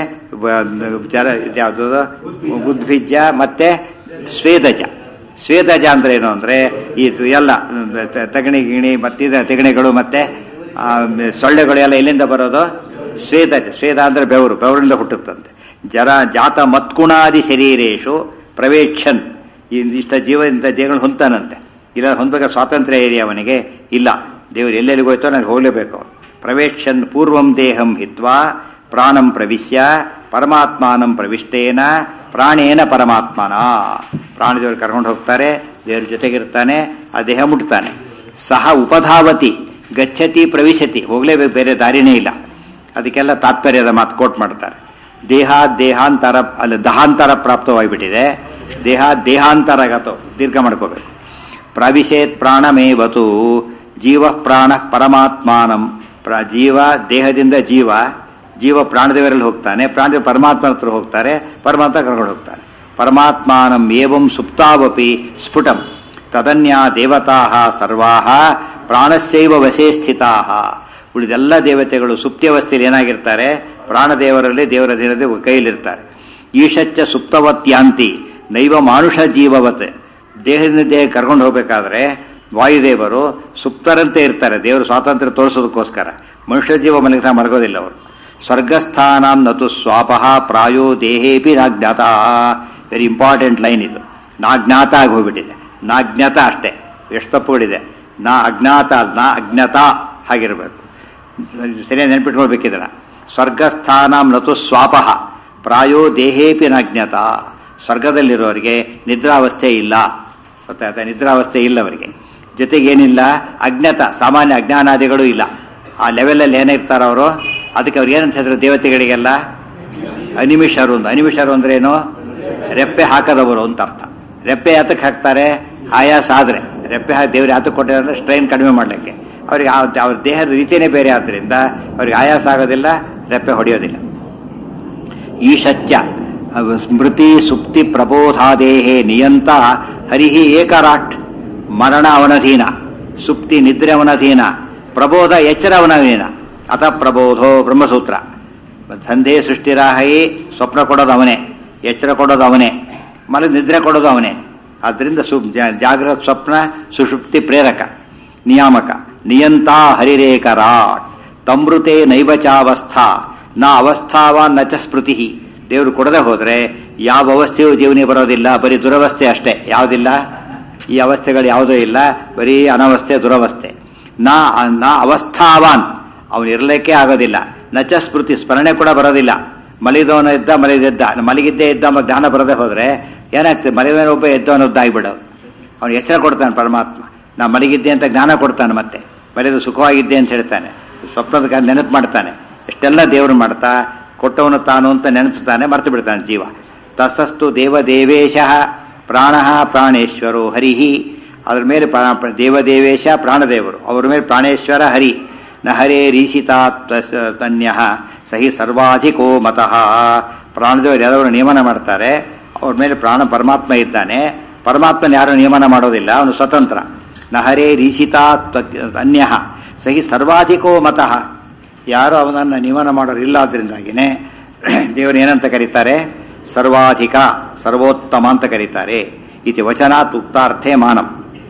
Speaker 1: ಬ- ಜರ ಯಾವುದು ಉದ್ಭಿಜ್ಯ ಮತ್ತೆ ಸ್ವೇದಜ ಸ್ವೇದಜ ಅಂದ್ರೆ ಏನು ಅಂದ್ರೆ ಇದು ಎಲ್ಲ ತ- ತಗಣಿ ಗಿಣಿ ಮತ್ತಿದ ತೆಗಣಿಗಳು ಮತ್ತೆ ಆ, ಸೊಳ್ಳೆಗಳು ಎಲ್ಲ ಎಲ್ಲಿಂದ ಬರೋದು ಸ್ವೇದಜ ಸ್ವೇದ ಅಂದ್ರೆ ಬೆವರು ಬೆವರಿಂದ ಹುಟ್ಟುತ್ತಂತೆ ಜರ ಜಾತ ಮತ್ಕುಣಾದಿ ಶರೀರೇಶು ಪ್ರವೇಕ್ಷನ್ ಈ ಇಷ್ಟ ಜೀವ ಇಂಥ ದೇಹಗಳು ಹೊಂತಾನಂತೆ ಇಲ್ಲ ಹೊಂದಬೇಕಾದ ಸ್ವಾತಂತ್ರ್ಯ ಇದೆ ಅವನಿಗೆ ಇಲ್ಲ ದೇವರು ಎಲ್ಲೆಲ್ಲಿಗೆ ಹೋಯ್ತೋ ನನಗೆ ಹೋಗಲೇಬೇಕು ಅವನು ಪ್ರವೇಕ್ಷನ್ ಪೂರ್ವಂ ದೇಹಂ ಹಿತ್ವಾ ಪ್ರಾಣಂ ಪ್ರವಿಶ್ಯ ಪರಮಾತ್ಮಾನಂ ಪ್ರವಿಷ್ಟೇನ ಪ್ರಾಣೇನ ಪರಮಾತ್ಮನ ಪ್ರಾಣದೇವರು ಕರ್ಕೊಂಡು ಹೋಗ್ತಾರೆ ದೇವ್ರ ಜೊತೆಗಿರ್ತಾನೆ ಆ ದೇಹ ಮುಟ್ತಾನೆ ಸಹ ಉಪಧಾವತಿ ಗಚ್ಚತಿ ಪ್ರವಿಶತಿ ಹೋಗಲೇಬೇಕು ಬೇರೆ ದಾರಿನೇ ಇಲ್ಲ ಅದಕ್ಕೆಲ್ಲ ತಾತ್ಪರ್ಯದ ಮಾತು ಕೋಟ್ ಮಾಡ್ತಾರೆ ದೇಹ ದೇಹಾಂತರ ಅಲ್ಲ ದಹಾಂತರ ಪ್ರಾಪ್ತವಾಗಿಬಿಟ್ಟಿದೆ ದೇಹ ದೇಹಾಂತರಗತೋ ದೀರ್ಘ ಮಾಡ್ಕೋಬೇಕು ಪ್ರವಿಶೇತ್ ಪ್ರಾಣಮೇವತು ಜೀವ ಪ್ರಾಣ ಪರಮಾತ್ಮಾನಂ ಪ್ರ ಜೀವ ದೇಹದಿಂದ ಜೀವ ಜೀವ ಪ್ರಾಣದೇವರಲ್ಲಿ ಹೋಗ್ತಾನೆ ಪ್ರಾಣದೇವ ಪರಮಾತ್ಮ ಹತ್ರ ಹೋಗ್ತಾರೆ ಪರಮಾತ್ಮ ಕರ್ಕೊಂಡು ಹೋಗ್ತಾನೆ ಪರಮಾತ್ಮಾನಂ ಏವಂ ಸುಪ್ತಾವಪಿ ಸ್ಫುಟಂ ತದನ್ಯ ದೇವತಾ ಸರ್ವಾ ಪ್ರಾಣಸ್ಯೈವ ವಶೇ ಸ್ಥಿತಾ ಉಳಿದೆಲ್ಲ ದೇವತೆಗಳು ಸುಪ್ತಿಯವಸ್ಥೆಯಲ್ಲಿ ಏನಾಗಿರ್ತಾರೆ ಪ್ರಾಣದೇವರಲ್ಲಿ ದೇವರ ದಿನದ ಕೈಲಿರ್ತಾರೆ ಈಶಚ್ಚ ಸುಪ್ತವತ್ಯಾಂತಿ ನೈವ ಮಾನುಷ ಜೀವವತ್ ದೇಹದಿಂದ ದೇಹ ಕರ್ಕೊಂಡು ಹೋಗ್ಬೇಕಾದ್ರೆ ವಾಯುದೇವರು ಸುಪ್ತರಂತೆ ಇರ್ತಾರೆ ದೇವರು ಸ್ವಾತಂತ್ರ್ಯ ತೋರಿಸೋದಕ್ಕೋಸ್ಕರ ಮನುಷ್ಯ ಜೀವ ಮಲಗಿದ ಮಲಗೋದಿಲ್ಲ ಅವರು ಸ್ವರ್ಗಸ್ಥಾನಾಂ ನತು ಸ್ವಾಪಃ ಪ್ರಾಯೋ ದೇಹೇಪಿ ನಾಜ್ಞಾತ ವೆರಿ ಇಂಪಾರ್ಟೆಂಟ್ ಲೈನ್ ಇದು ನಾಜ್ಞಾತ ಆಗಿ ಹೋಗ್ಬಿಟ್ಟಿದೆ ನಾಜ್ಞಾತ ಅಷ್ಟೇ ಎಷ್ಟು ತಪ್ಪುಗಳಿದೆ ನಾ ಅಜ್ಞಾತ ನಾ ಅಜ್ಞಾತ ಹಾಗಿರಬೇಕು ಸರಿಯಾಗಿ ನೆನ್ಪಿಟ್ಕೊಳ್ಬೇಕಿದನ ಸ್ವರ್ಗಸ್ಥಾನಾಂ ನತು ಸ್ವಾಪಃ ಪ್ರಾಯೋ ದೇಹೇಪಿ ನಾಜ್ಞಾತ ಸ್ವರ್ಗದಲ್ಲಿರೋರಿಗೆ ನಿದ್ರಾವಸ್ಥೆ ಇಲ್ಲ ಗೊತ್ತಾಯ್ತಾ ನಿದ್ರಾವಸ್ಥೆ ಇಲ್ಲ ಅವರಿಗೆ ಜೊತೆಗೆ ಏನಿಲ್ಲ ಅಜ್ಞಾತ ಸಾಮಾನ್ಯ ಅಜ್ಞಾನಾದಿಗಳು ಇಲ್ಲ ಆ ಲೆವೆಲಲ್ಲಿ ಏನಿರ್ತಾರೋ ಅವರು ಅದಕ್ಕೆ ಅವ್ರು ಏನಂತ ಹೇಳಿದ್ರು ದೇವತೆಗಳಿಗೆಲ್ಲ ಅನಿಮಿಷರು ಅಂತ ಅನಿಮಿಷರು ಅಂದ್ರೆ ಏನು ರೆಪ್ಪೆ ಹಾಕದವರು ಅಂತ ಅರ್ಥ ರೆಪ್ಪೆ ಯಾತಕ್ಕೆ ಹಾಕ್ತಾರೆ ಆಯಾಸ ಆದ್ರೆ ರೆಪ್ಪೆ ಹಾಕಿ ದೇವ್ರು ಯಾತಕ್ಕೆ ಕೊಟ್ಟಿದ್ದಾರೆ ಅಂದ್ರೆ ಸ್ಟ್ರೈನ್ ಕಡಿಮೆ ಮಾಡಲಿಕ್ಕೆ ಅವ್ರಿಗೆ ಆ- ಅವ್ರ ದೇಹದ ರೀತಿಯೇ ಬೇರೆ ಆದ್ರಿಂದ ಅವ್ರಿಗೆ ಆಯಾಸ ಆಗೋದಿಲ್ಲ ರೆಪ್ಪೆ ಹೊಡೆಯೋದಿಲ್ಲ ಈಶಚ್ಚ ಅವ ಸ್ಮೃತಿ ಸುಪ್ತಿ ಪ್ರಬೋಧಾದೇಹೇ ನಿಯಂತ ಹರಿಹಿ ಏಕರಾಟ್ ಮರಣ ಅವನಧೀನ ಸುಪ್ತಿ ನಿದ್ರೆ ಅವನಧೀನ ಪ್ರಬೋಧ ಎಚ್ಚರ ಅವನಧೀನ ಅತ ಪ್ರಬೋಧೋ ಬ್ರಹ್ಮಸೂತ್ರ ಸಂಧೆ ಸೃಷ್ಟಿರಾಹಿ ಸ್ವಪ್ನ ಕೊಡೋದು ಅವನೇ ಎಚ್ಚರ ಕೊಡೋದು ಅವನೇ ಮಲ ನಿದ್ರೆ ಕೊಡೋದು ಅವನೇ ಆದ್ದರಿಂದ ಸು ಜಾ- ಜಾಗ್ರತ್ ಸ್ವಪ್ನ ಸುಷುಪ್ತಿ ಪ್ರೇರಕ ನಿಯಾಮಕ ನಿಯಂತ ಹರಿರೇಕರಾಟ್ ತಮೃತೆ ನೈವಚಾವಸ್ಥಾ ನ ಅವಸ್ಥಾವಾನ್ ನ ಚ ಸ್ಮೃತಿ ದೇವರು ಕೊಡದೆ ಹೋದ್ರೆ ಯಾವ ಅವಸ್ಥೆಯೂ ಜೀವನಿಗೆ ಬರೋದಿಲ್ಲ ಬರೀ ದುರವಸ್ಥೆ ಅಷ್ಟೇ ಯಾವುದಿಲ್ಲ ಈ ಅವಸ್ಥೆಗಳು ಯಾವುದೂ ಇಲ್ಲ ಬರೀ ಅನವಸ್ಥೆ ದುರವಸ್ಥೆ ನಾ ನಾ ಅವಸ್ಥಾವಾನ್ ಅವನು ಇರಲಿಕ್ಕೆ ಆಗೋದಿಲ್ಲ ನಚ ಸ್ಮೃತಿ ಸ್ಮರಣೆ ಕೂಡ ಬರೋದಿಲ್ಲ ಮಲಿದವನ ಇದ್ದ ಮಲಿದಿದ್ದ ಮಲಗಿದ್ದೇ ಇದ್ದ ಮ- ಜ್ಞಾನ ಬರದೆ ಹೋದ್ರೆ ಏನಾಗ್ತದೆ ಮಲಿದವನ ಒಬ್ಬ ಎದ್ದವನದ್ದಾಗ್ಬಿಡು ಅವನು ಎಚ್ಚರ ಕೊಡ್ತಾನೆ ಪರಮಾತ್ಮ ನಾ ಮಲಗಿದ್ದೆ ಅಂತ ಜ್ಞಾನ ಕೊಡ್ತಾನೆ ಮತ್ತೆ ಮಲಿದು ಸುಖವಾಗಿದ್ದೆ ಅಂತ ಹೇಳ್ತಾನೆ ಸ್ವಪ್ನದ ಕಾಲ ನೆನಪು ಮಾಡ್ತಾನೆ ಎಷ್ಟೆಲ್ಲ ದೇವರು ಮಾಡ್ತಾ ಕೊಟ್ಟವನು ತಾನು ಅಂತ ನೆನಪಿಸ್ತಾನೆ ಮರ್ತು ಬಿಡ್ತಾನೆ ಜೀವ ತಸಸ್ತು ದೇವದೇವೇಶ ಪ್ರಾಣ ಪ್ರಾಣೇಶ್ವರೋ ಹರಿಹಿ ಅದ್ರ ಮೇಲೆ ಪ್ರಾ- ಪ್ರ- ದೇವದೇವೇಶ ಪ್ರಾಣದೇವರು ಅವ್ರ ಮೇಲೆ ಪ್ರಾಣೇಶ್ವರ ಹರಿ ನ ಹರೇ ರೀಸಿತಾತ್ನ್ಯ ಸಹಿ ಸರ್ವಾಧಿಕೋ ಮತಃ ಪ್ರಾಣದೇವರು ಯಾದವರು ನಿಯಮನ ಮಾಡ್ತಾರೆ ಅವ್ರ ಮೇಲೆ ಪ್ರಾಣ ಪರಮಾತ್ಮ ಇದ್ದಾನೆ ಪರಮಾತ್ಮನ ಯಾರು ನಿಯಮನ ಮಾಡೋದಿಲ್ಲ ಅವನು ಸ್ವತಂತ್ರ ನ ಹರೇ ರೀಸಿತಾತ್ ಅನ್ಯ ಸಹಿ ಸರ್ವಾಧಿಕೋ ಮತಃ ಯಾರು ಅವನನ್ನು ನಿಯಮನ ಮಾಡೋರಿಲ್ಲ ಆದ್ರಿಂದಾಗಿನೇ ದೇವರು ಏನಂತ ಕರೀತಾರೆ ಸರ್ವಾಧಿಕ ಸರ್ವೋತ್ತಮ ಅಂತ ಕರೀತಾರೆ ಇತಿ ವಚನಾತ್ ಉಕ್ತಾರ್ಥೇ ಮಾನಂ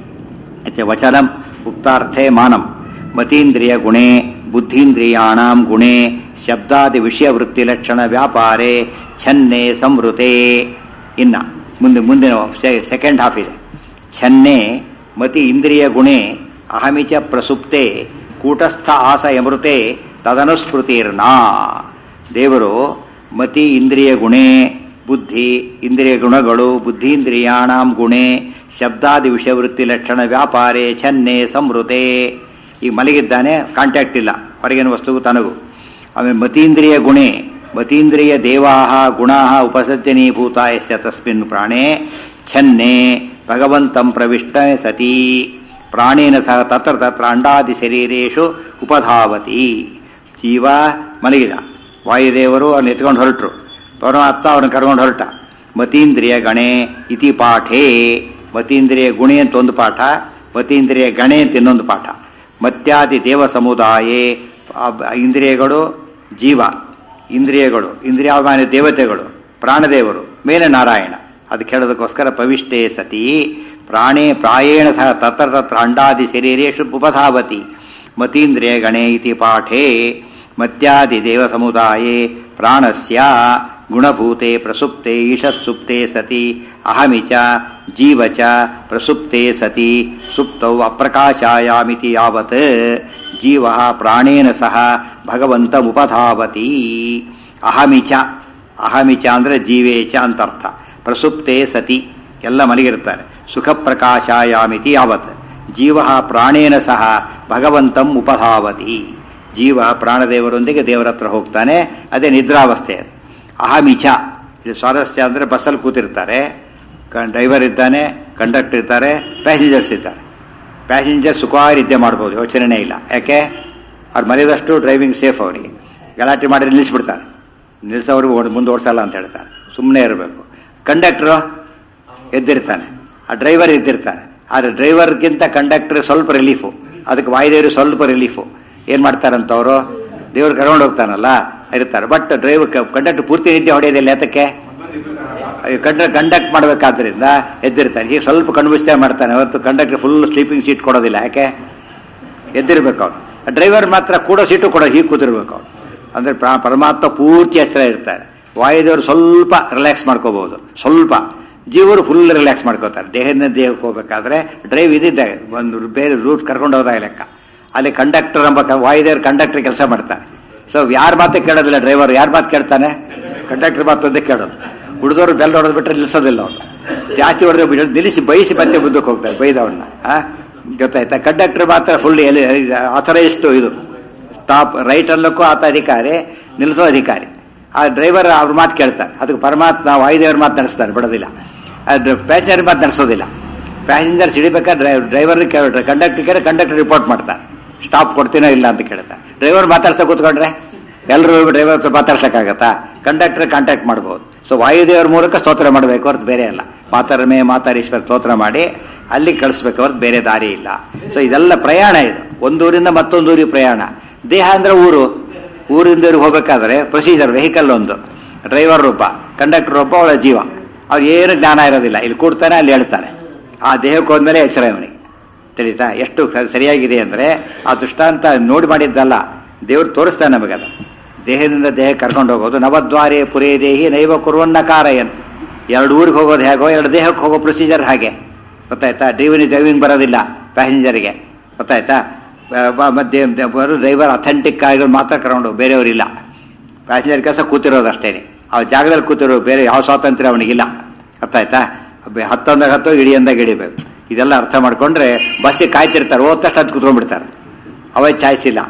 Speaker 1: ಇತಿ ವಚನಂ ಉಕ್ತಾರ್ಥೇ ಮಾನಂ ಮತೀಂದ್ರಿಯ ಗುಣೆ ಬುದ್ಧೀಂದ್ರಿಯಾಣಾಂ ಗುಣೆ ಶಬ್ದಾದಿ ವಿಷಯ ವೃತ್ತಿ ಲಕ್ಷಣ ವ್ಯಾಪಾರೆ ಛನ್ನೆ ಸಂವೃತೆ ಇನ್ನ ಮುಂದೆ ಮುಂದಿನ ಸೆಕೆಂಡ್ ಹಾಫ್ ಇದೆ ಛನ್ನೆ ಮತಿ ಇಂದ್ರಿಯ ಗುಣೆ ಅಹಮಿಚ ಪ್ರಸುಪ್ತೆ ಕೂಟಸ್ಥ ಆಸ ಯಮೃತೆ ತದನುಸ್ಮೃತಿರ್ನಾ ದೇವರು ಮತಿ ಇಂದ್ರಿಯ ಗುಣೆ ಬುದ್ಧಿ ಇಂದ್ರಿಯ ಗುಣಗಳು ಬುದ್ಧೀಂದ್ರಿಯಾಣಾಂ ಗುಣೆ ಶಬ್ದಾದಿ ವಿಷಯವೃತ್ತಿ ಲಕ್ಷಣ ವ್ಯಾಪಾರೆ ಛನ್ನೆ ಸಂವೃತೆ ಈಗ ಮಲಗಿದ್ದಾನೆ ಕಾಂಟ್ಯಾಕ್ಟ್ ಇಲ್ಲ ಹೊರಗಿನ ವಸ್ತುವು ತನಗೂ ಆಮೇಲೆ ಮತೀಂದ್ರಿಯ ಗುಣೆ ಮತೀಂದ್ರಿಯ ದೇವಾಹ ಗುಣಾಹ ಉಪಸಜ್ಜನೀಭೂತ ಯಸ್ಯ ತಸ್ಮಿನ್ ಪ್ರಾಣೇ ಛನ್ನೆ ಭಗವಂತಂ ಪ್ರವಿಷ್ಟ ಸತಿ ಪ್ರಾಣೇನ ಸಹ ತತ್ರ ತತ್ರ ಅಂಡಾದಿ ಶರೀರೇಶು ಉಪಧಾವತಿ ಜೀವ ಮಲಗಿದ ವಾಯುದೇವರು ಅವನು ಎತ್ಕೊಂಡು ಹೊರಟರು ಪರಮಾತ್ಮ ಅವನು ಕರ್ಕೊಂಡು ಹೊರಟ ಮತೀಂದ್ರಿಯ ಗಣೆ ಇತಿ ಪಾಠೇ ಮತೀಂದ್ರಿಯ ಗುಣೆ ಅಂತ ಒಂದು ಪಾಠ ಮತೀಂದ್ರಿಯ ಗಣೆ ಅಂತ ಇನ್ನೊಂದು ಪಾಠ ಮತ್ಯಾದಿ ದೇವ ಸಮುದಾಯೇ ಆ ಬ- ಇಂದ್ರಿಯಗಳು ಜೀವ ಇಂದ್ರಿಯಗಳು ಇಂದ್ರಿಯಾಭಿಮಾನಿ ದೇವತೆಗಳು ಪ್ರಾಣದೇವರು ಮೇಲೆ ನಾರಾಯಣ ಅದಕ್ಕೆ ಹೇಳೋದಕ್ಕೋಸ್ಕರ ಪವಿಷ್ಟೇ ಸತಿ ಪ್ರಾಣೇ ಪ್ರಾಯೇಣ ಸಹ ತತ್ರ ತತ್ರ ಅಂಡಾದಿ ಶರೀರೇಶು ಉಪಧಾವತಿ ಮತೀಂದ್ರಿಯ ಗಣೆ ಇತಿ ಪಾಠೇ ಮತ್ಯಾದಿ ದೇವ ಸಮುದಾಯೇ ಪ್ರಾಣಸ್ಯ ಗುಣಭೂತೆ ಪ್ರಸುಪ್ತೆ ಈಶತ್ಸುಪ್ತೆ ಸತಿ ಅಹಮಿಚ ಜೀವ ಚ ಪ್ರಸುಪ್ತೆ ಸತಿ ಸುಪ್ತೌ ಅಪ್ರಕಾಶಾಯಾಮಿತಿ ಯಾವತ್ ಜೀವ ಪ್ರಾಣೇನ ಸಹ ಭಗವಂತಮುಪಧಾವತಿ ಅಹಮಿಚ ಅಹಮಿಚ ಅಂದ್ರೆ ಜೀವೇಚ ಅಂತ ಅರ್ಥ ಪ್ರಸುಪ್ತೆ ಸತಿ ಎಲ್ಲ ಮಲಗಿರ್ತಾರೆ ಸುಖ ಪ್ರಕಾಶಾಯಾಮಿತಿ ಯಾವತ್ ಜೀವ ಪ್ರಾಣೇನ ಸಹ ಭಗವಂತಂ ಉಪಧಾವತಿ ಜೀವ ಪ್ರಾಣದೇವರೊಂದಿಗೆ ದೇವರ ಹತ್ರ ಹೋಗ್ತಾನೆ ಅದೇ ನಿದ್ರಾವಸ್ಥೆ ಅದು ಅಹಮಿಚ ಇದು ಸ್ವಾರಸ್ಯ ಅಂದರೆ ಬಸ್ಸಲ್ಲಿ ಕೂತಿರ್ತಾರೆ ಡ್ರೈವರ್ ಇದ್ದಾನೆ ಕಂಡಕ್ಟರ್ ಇರ್ತಾರೆ ಪ್ಯಾಸೆಂಜರ್ಸ್ ಇದ್ದಾರೆ ಪ್ಯಾಸೆಂಜರ್ ಸುಖವಾಗಿ ನಿದ್ದೆ ಮಾಡ್ಬೋದು ಯೋಚನೆನೇ ಇಲ್ಲ ಯಾಕೆ ಅವ್ರು ಮರೆಯದಷ್ಟು ಡ್ರೈವಿಂಗ್ ಸೇಫ್ ಅವರಿಗೆ ಗಲಾಟೆ ಮಾಡಿ ನಿಲ್ಲಿಸ್ಬಿಡ್ತಾರೆ ನಿಲ್ಲಿಸೋವ್ರಿಗೆ ಓಡ್ ಮುಂದೆ ಓಡಿಸಲ್ಲ ಅಂತ ಹೇಳ್ತಾರೆ ಸುಮ್ಮನೆ ಇರಬೇಕು ಕಂಡಕ್ಟ್ರು ಎದ್ದಿರ್ತಾನೆ ಆ ಡ್ರೈವರ್ ಎದ್ದಿರ್ತಾನೆ ಆದರೆ ಡ್ರೈವರ್ಗಿಂತ ಕಂಡಕ್ಟರ್ ಸ್ವಲ್ಪ ರಿಲೀಫು ಅದಕ್ಕೆ ವಾಯುದೇವರು ಸ್ವಲ್ಪ ರಿಲೀಫು ಏನು ಮಾಡ್ತಾರಂತ ಅವರು ದೇವ್ರು ಕರ್ಕೊಂಡು ಹೋಗ್ತಾನಲ್ಲ ಇರ್ತಾರೆ ಬಟ್ ಡ್ರೈವರ್ ಕಂಡಕ್ಟರ್ ಪೂರ್ತಿ ನಿದ್ದೆ ಹೊಡೆಯೋದಿಲ್ಲ ಯಾತಕ್ಕೆ ಕಂಡ ಕಂಡಕ್ಟ್ ಮಾಡಬೇಕಾದ್ರಿಂದ ಎದ್ದಿರ್ತಾನೆ ಹೀಗೆ ಸ್ವಲ್ಪ ಕಣ್ಮುಚ್ಚಾರ ಮಾಡ್ತಾನೆ ಅವತ್ತು ಕಂಡಕ್ಟರ್ ಫುಲ್ ಸ್ಲೀಪಿಂಗ್ ಸೀಟ್ ಕೊಡೋದಿಲ್ಲ ಯಾಕೆ ಎದ್ದಿರ್ಬೇಕು ಅವನು ಡ್ರೈವರ್ ಮಾತ್ರ ಕೂಡೋ ಸೀಟು ಕೊಡೋ ಹೀಗೆ ಕೂತಿರ್ಬೇಕು ಅವನು ಅಂದರೆ ಪ್ರಾ- ಪರಮಾತ್ಮ ಪೂರ್ತಿ ಹತ್ತಿರ ಇರ್ತಾರೆ ವಾಯುದೇವರು ಸ್ವಲ್ಪ ರಿಲ್ಯಾಕ್ಸ್ ಮಾಡ್ಕೋಬಹುದು ಸ್ವಲ್ಪ ಜೀವರು ಫುಲ್ ರಿಲ್ಯಾಕ್ಸ್ ಮಾಡ್ಕೋತಾರೆ ದೇಹದಿಂದ ದೇಹಕ್ಕೆ ಹೋಗ್ಬೇಕಾದ್ರೆ ಡ್ರೈವ್ ಇದ್ದಿದ್ದೆ ಒಂದು ಬೇರೆ ರೂಟ್ ಕರ್ಕೊಂಡು ಹೋದಾಗ ಲೆಕ್ಕ ಅಲ್ಲಿ ಕಂಡಕ್ಟರ್ ಎಂಬ ಕ- ವಾಯುದೇವರು ಕಂಡಕ್ಟರ್ ಕೆಲಸ ಮಾಡ್ತಾರೆ ಸೊ ಯಾರ ಮಾತು ಕೇಳೋದಿಲ್ಲ ಡ್ರೈವರ್ ಯಾರ ಮಾತು ಕೇಳ್ತಾನೆ ಕಂಡಕ್ಟರ್ ಮಾತು ಒಂದೇ ಕೇಳೋದು ಹುಡುಗರು ಬೆಲ್ಲ ಹೊಡೆದು ಬಿಟ್ರೆ ನಿಲ್ಸೋದಿಲ್ಲ ಅವನು ಜಾಸ್ತಿ ಹೊಡೆದ್ರೆ ಬಿಡ ನಿಲ್ಲಿಸಿ ಬಯಸಿ ಮತ್ತೆ ಮುಂದಕ್ಕೆ ಹೋಗ್ತಾರೆ ಬೈದವನ್ನ ಆ ಗೊತ್ತಾಯ್ತಾ ಕಂಡಕ್ಟರ್ ಮಾತ್ರ ಫುಲ್ ಎಲ್ಲಿ ಆಥರೈಸ್ಟು ಇದು ಸ್ಟಾಪ್ ರೈಟ್ ಅಲ್ಲಕ್ಕೂ ಆತ ಅಧಿಕಾರಿ ನಿಲ್ಲಿಸೋ ಅಧಿಕಾರಿ ಆ ಡ್ರೈವರ್ ಅವ್ರ ಮಾತು ಕೇಳ್ತಾರೆ ಅದಕ್ಕೆ ಪರಮಾತ್ಮ ವಾಯುದೇವ್ರ ಮಾತು ನಡೆಸ್ತಾರೆ ಬಿಡೋದಿಲ್ಲ ಪ್ಯಾಸೆಂಜರ್ ಮಾತು ನಡೆಸೋದಿಲ್ಲ ಪ್ಯಾಸೆಂಜರ್ ಸಿಡಿಬೇಕಾದ್ರೆ ಡ್ರೈವರ್ ಕೇಳ್ತಾರೆ ಕಂಡಕ್ಟರ್ ಕೇಳಿ ಕಂಡಕ್ಟರ್ ರಿಪೋರ್ಟ್ ಮಾಡ್ತಾರೆ ಸ್ಟಾಪ್ ಕೊಡ್ತೀನೋ ಇಲ್ಲ ಅಂತ ಕೇಳ್ತಾರೆ ಡ್ರೈವರ್ ಮಾತಾಡ್ತಾ ಕೂತ್ಕೊಂಡ್ರೆ ಎಲ್ಲರೂ ಡ್ರೈವರ್ ಹತ್ರ ಮಾತಾಡ್ಸಕ್ಕಾಗತ್ತಾ ಕಂಡಕ್ಟರ್ ಕಾಂಟ್ಯಾಕ್ಟ್ ಮಾಡ್ಬೋದು ಸೊ ವಾಯುದೇವರ ಮೂಲಕ ಸ್ತೋತ್ರ ಮಾಡಬೇಕು ಹೊರತು ಬೇರೆ ಅಲ್ಲ ಮಾತಾರಮೇ ಮಾತಾರೀಶ್ವರ ಸ್ತೋತ್ರ ಮಾಡಿ ಅಲ್ಲಿ ಕಳಿಸ್ಬೇಕು ಹೊರತು ಬೇರೆ ದಾರಿ ಇಲ್ಲ ಸೊ ಇದೆಲ್ಲ ಪ್ರಯಾಣ ಇದು ಒಂದೂರಿಂದ ಮತ್ತೊಂದು ಊರಿಗೆ ಪ್ರಯಾಣ ದೇಹ ಅಂದ್ರೆ ಊರು ಊರಿಂದ ಊರಿಗೆ ಹೋಗ್ಬೇಕಾದ್ರೆ ಪ್ರೊಸೀಜರ್ ವೆಹಿಕಲ್ ಒಂದು ಡ್ರೈವರ್ ಒಬ್ಬ ಕಂಡಕ್ಟರ್ ಒಬ್ಬ ಅವಳ ಜೀವ ಅವ್ರು ಏನು ಜ್ಞಾನ ಇರೋದಿಲ್ಲ ಇಲ್ಲಿ ಕೂಡ್ತಾನೆ ಅಲ್ಲಿ ಹೇಳ್ತಾನೆ ಆ ದೇಹಕ್ಕೆ ಹೋದ್ಮೇಲೆ ಎಚ್ಚರ ಇವನಿಗೆ ತಿಳಿತಾ ಎಷ್ಟು ಸರಿಯಾಗಿದೆ ಅಂದ್ರೆ ಆ ದೃಷ್ಟಾಂತ ನೋಡಿ ಮಾಡಿದ್ದಲ್ಲ ದೇವ್ರು ತೋರಿಸ್ತಾನೆ ನಮಗದು ದೇಹದಿಂದ ದೇಹ ಕರ್ಕೊಂಡು ಹೋಗೋದು ನವದ್ವಾರೇ ಪುರೇ ದೇಹಿ ನೈವ ಕುರುವನ್ನ ಕಾರಯನ್ ಎರಡು ಊರಿಗೆ ಹೋಗೋದು ಹೇಗೋ ಎರಡು ದೇಹಕ್ಕೆ ಹೋಗೋ ಪ್ರೊಸೀಜರ್ ಹಾಗೆ ಗೊತ್ತಾಯ್ತಾ ಡ್ರೈವಿಂಗ್ ಡ್ರೈವಿಂಗ್ ಬರೋದಿಲ್ಲ ಪ್ಯಾಸೆಂಜರ್ಗೆ ಗೊತ್ತಾಯ್ತಾ ಮಧ್ಯೆ ಬರೋ ಡ್ರೈವರ್ ಅಥೆಂಟಿಕ್ ಆಗಿರೋ ಮಾತ್ರ ಕರ್ಕೊಂಡು ಬೇರೆಯವರಿಲ್ಲ ಪ್ಯಾಸೆಂಜರ್ ಕೆಲಸ ಕೂತಿರೋದು ಅಷ್ಟೇನೆ ಆ ಜಾಗದಲ್ಲಿ ಕೂತಿರೋ ಬೇರೆ ಯಾವ ಸ್ವಾತಂತ್ರ್ಯ ಅವನಿಗಿಲ್ಲ ಅರ್ಥಾಯ್ತಾ ಹತ್ತೊಂದಾಗ ಹತ್ತೋ ಇಡಿಯಂದಾಗ ಇಡಿಬೇಕು ಇದೆಲ್ಲ ಅರ್ಥ ಮಾಡ್ಕೊಂಡ್ರೆ ಬಸ್ಸಿಗೆ ಕಾಯ್ತಿರ್ತಾರೆ ಹೋದ ತಕ್ಷಣ ಅದು ಕುತ್ಕೊಂಡ್ಬಿಡ್ತಾರೆ ಅವೇ ಚಾಯ್ಸ್ ಇಲ್ಲ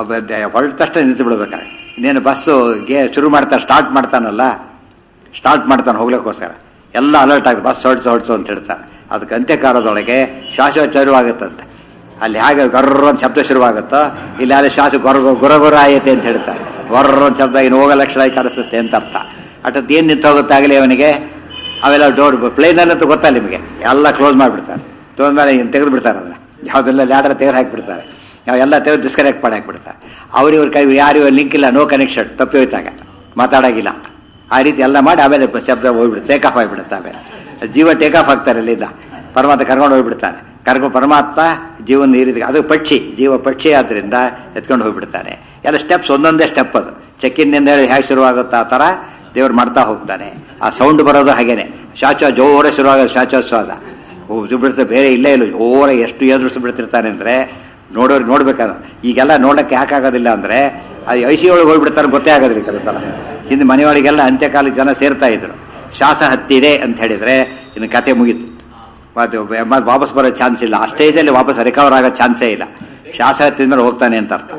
Speaker 1: ಹೊರಟ ತಕ್ಷಣ ನಿಂತು ಬಿಡ್ಬೇಕಾರೆ ಇನ್ನೇನು ಬಸ್ಸು ಗೇ ಶುರು ಮಾಡ್ತಾರೆ ಸ್ಟಾರ್ಟ್ ಮಾಡ್ತಾನಲ್ಲ ಸ್ಟಾರ್ಟ್ ಮಾಡ್ತಾನೆ ಹೋಗ್ಲಿಕ್ಕೋಸ್ಕರ ಎಲ್ಲ ಅಲರ್ಟ್ ಆಗುತ್ತೆ ಬಸ್ ಹೊಡ್ತು ಹೊಡ್ತು ಅಂತ ಹೇಳ್ತಾರೆ ಅದಕ್ಕೆ ಅಂತ್ಯಕಾಲದೊಳಗೆ ಶ್ವಾಸೋಚ್ಚಾರವಾಗುತ್ತಂತೆ ಅಲ್ಲಿ ಹೇಗೆ ಗರ್ರ ಅಂತ ಶಬ್ದ ಶುರುವಾಗುತ್ತೋ ಇಲ್ಲಿ ಅಲ್ಲಿ ಶ್ವಾಸ ಗೊರ ಗೊರ ಗೊರ ಆಯತೆ ಅಂತ ಹೇಳ್ತಾರೆ ಗೊರ್ರ ಅಂತ ಶಬ್ದ ಇನ್ನು ಹೋಗೋ ಲಕ್ಷಣ ಕಾಣಿಸುತ್ತೆ ಅಂತ ಅರ್ಥ ಅಟತ್ ಏನು ನಿಂತು ಹೋಗುತ್ತಾಗಲಿ ಅವನಿಗೆ ಅವೆಲ್ಲ ಡೋರ್ ಪ್ಲೇನಲ್ಲಂತೂ ಗೊತ್ತಲ್ಲ ನಿಮಗೆ ಎಲ್ಲ ಕ್ಲೋಸ್ ಮಾಡಿಬಿಡ್ತಾರೆ ತೊಗೊಂಡ್ಮೇಲೆ ತೆಗೆದು ಬಿಡ್ತಾರೆ ಅದನ್ನ ಯಾವುದೆಲ್ಲ ಲ್ಯಾಡರ್ ತೆಗೆದು ಹಾಕಿಬಿಡ್ತಾರೆ ಎಲ್ಲ ತೆಗೆದು ಡಿಸ್ಕನೆಕ್ಟ್ ಮಾಡಿ ಹಾಕ್ಬಿಡ್ತಾರೆ ಅವ್ರ ಇವ್ರ ಕೈ ಯಾರು ಲಿಂಕ್ ಇಲ್ಲ ನೋ ಕನೆಕ್ಷನ್ ತಪ್ಪಿ ಹೋಯ್ತಾಗ ಮಾತಾಡೋಗಿಲ್ಲ ಆ ರೀತಿ ಎಲ್ಲ ಮಾಡಿ ಆಮೇಲೆ ಶಬ್ದ ಹೋಗ್ಬಿಡುತ್ತೆ ಟೇಕ್ ಆಫ್ ಆಗಿಬಿಡುತ್ತೆ ಆಮೇಲೆ ಜೀವ ಟೇಕ್ ಆಫ್ ಆಗ್ತಾರೆ ಅಲ್ಲಿಂದ ಪರಮಾತ್ಮ ಕರ್ಕೊಂಡು ಹೋಗ್ಬಿಡ್ತಾನೆ ಕರ್ಕೊಂಡು ಪರಮಾತ್ಮ ಜೀವನ ಈ ರೀತಿ ಅದು ಪಕ್ಷಿ ಜೀವ ಪಕ್ಷಿ ಆದ್ರಿಂದ ಎತ್ಕೊಂಡು ಹೋಗ್ಬಿಡ್ತಾನೆ ಎಲ್ಲ ಸ್ಟೆಪ್ಸ್ ಒಂದೊಂದೇ ಸ್ಟೆಪ್ ಅದು ಚೆಕ್ಕಿನ್ನಿಂದ ಹೇಳಿ ಹೇಗೆ ಶುರುವಾಗುತ್ತಾ ಆ ಥರ ದೇವ್ರು ಮಾಡ್ತಾ ಹೋಗ್ತಾನೆ ಆ ಸೌಂಡ್ ಬರೋದು ಹಾಗೇನೆ ಶಾಚ ಜೋರ ಶುರುವಾಗೋದು ಶಾಚೋಶ್ವಾಸ ಬಿಡ್ತಾರೆ ಬೇರೆ ಇಲ್ಲೇ ಇಲ್ಲ ಜೋರ ಎಷ್ಟು ಎದುರಿಸ್ತು ಬಿಡ್ತಿರ್ತಾನೆ ಅಂದರೆ ನೋಡೋರು ನೋಡ್ಬೇಕಾದ್ರೆ ಈಗೆಲ್ಲ ನೋಡಕ್ಕೆ ಯಾಕಾಗೋದಿಲ್ಲ ಅಂದರೆ ಅದು ಐ ಸಿ ಒಳಗೆ ಹೋಗ್ಬಿಡ್ತಾರೆ ಗೊತ್ತೇ ಆಗೋದಿಲ್ಲ ಕೆಲವು ಸಲ ಹಿಂದೆ ಮನೆಯೊಳಗೆಲ್ಲ ಅಂತ್ಯಕಾಲಕ್ಕೆ ಜನ ಸೇರ್ತಾ ಇದ್ರು ಶ್ವಾಸ ಹತ್ತಿದೆ ಅಂತ ಹೇಳಿದ್ರೆ ಇನ್ನು ಕತೆ ಮುಗೀತು ಮತ್ತೆ ಮತ್ತೆ ವಾಪಸ್ ಬರೋ ಚಾನ್ಸ್ ಇಲ್ಲ ಆ ಸ್ಟೇಜಲ್ಲಿ ವಾಪಸ್ ರಿಕವರ್ ಆಗೋ ಚಾನ್ಸೇ ಇಲ್ಲ ಶ್ವಾಸ ಹತ್ತಿದ್ಮೇಲೆ ಹೋಗ್ತಾನೆ ಅಂತ ಅರ್ಥ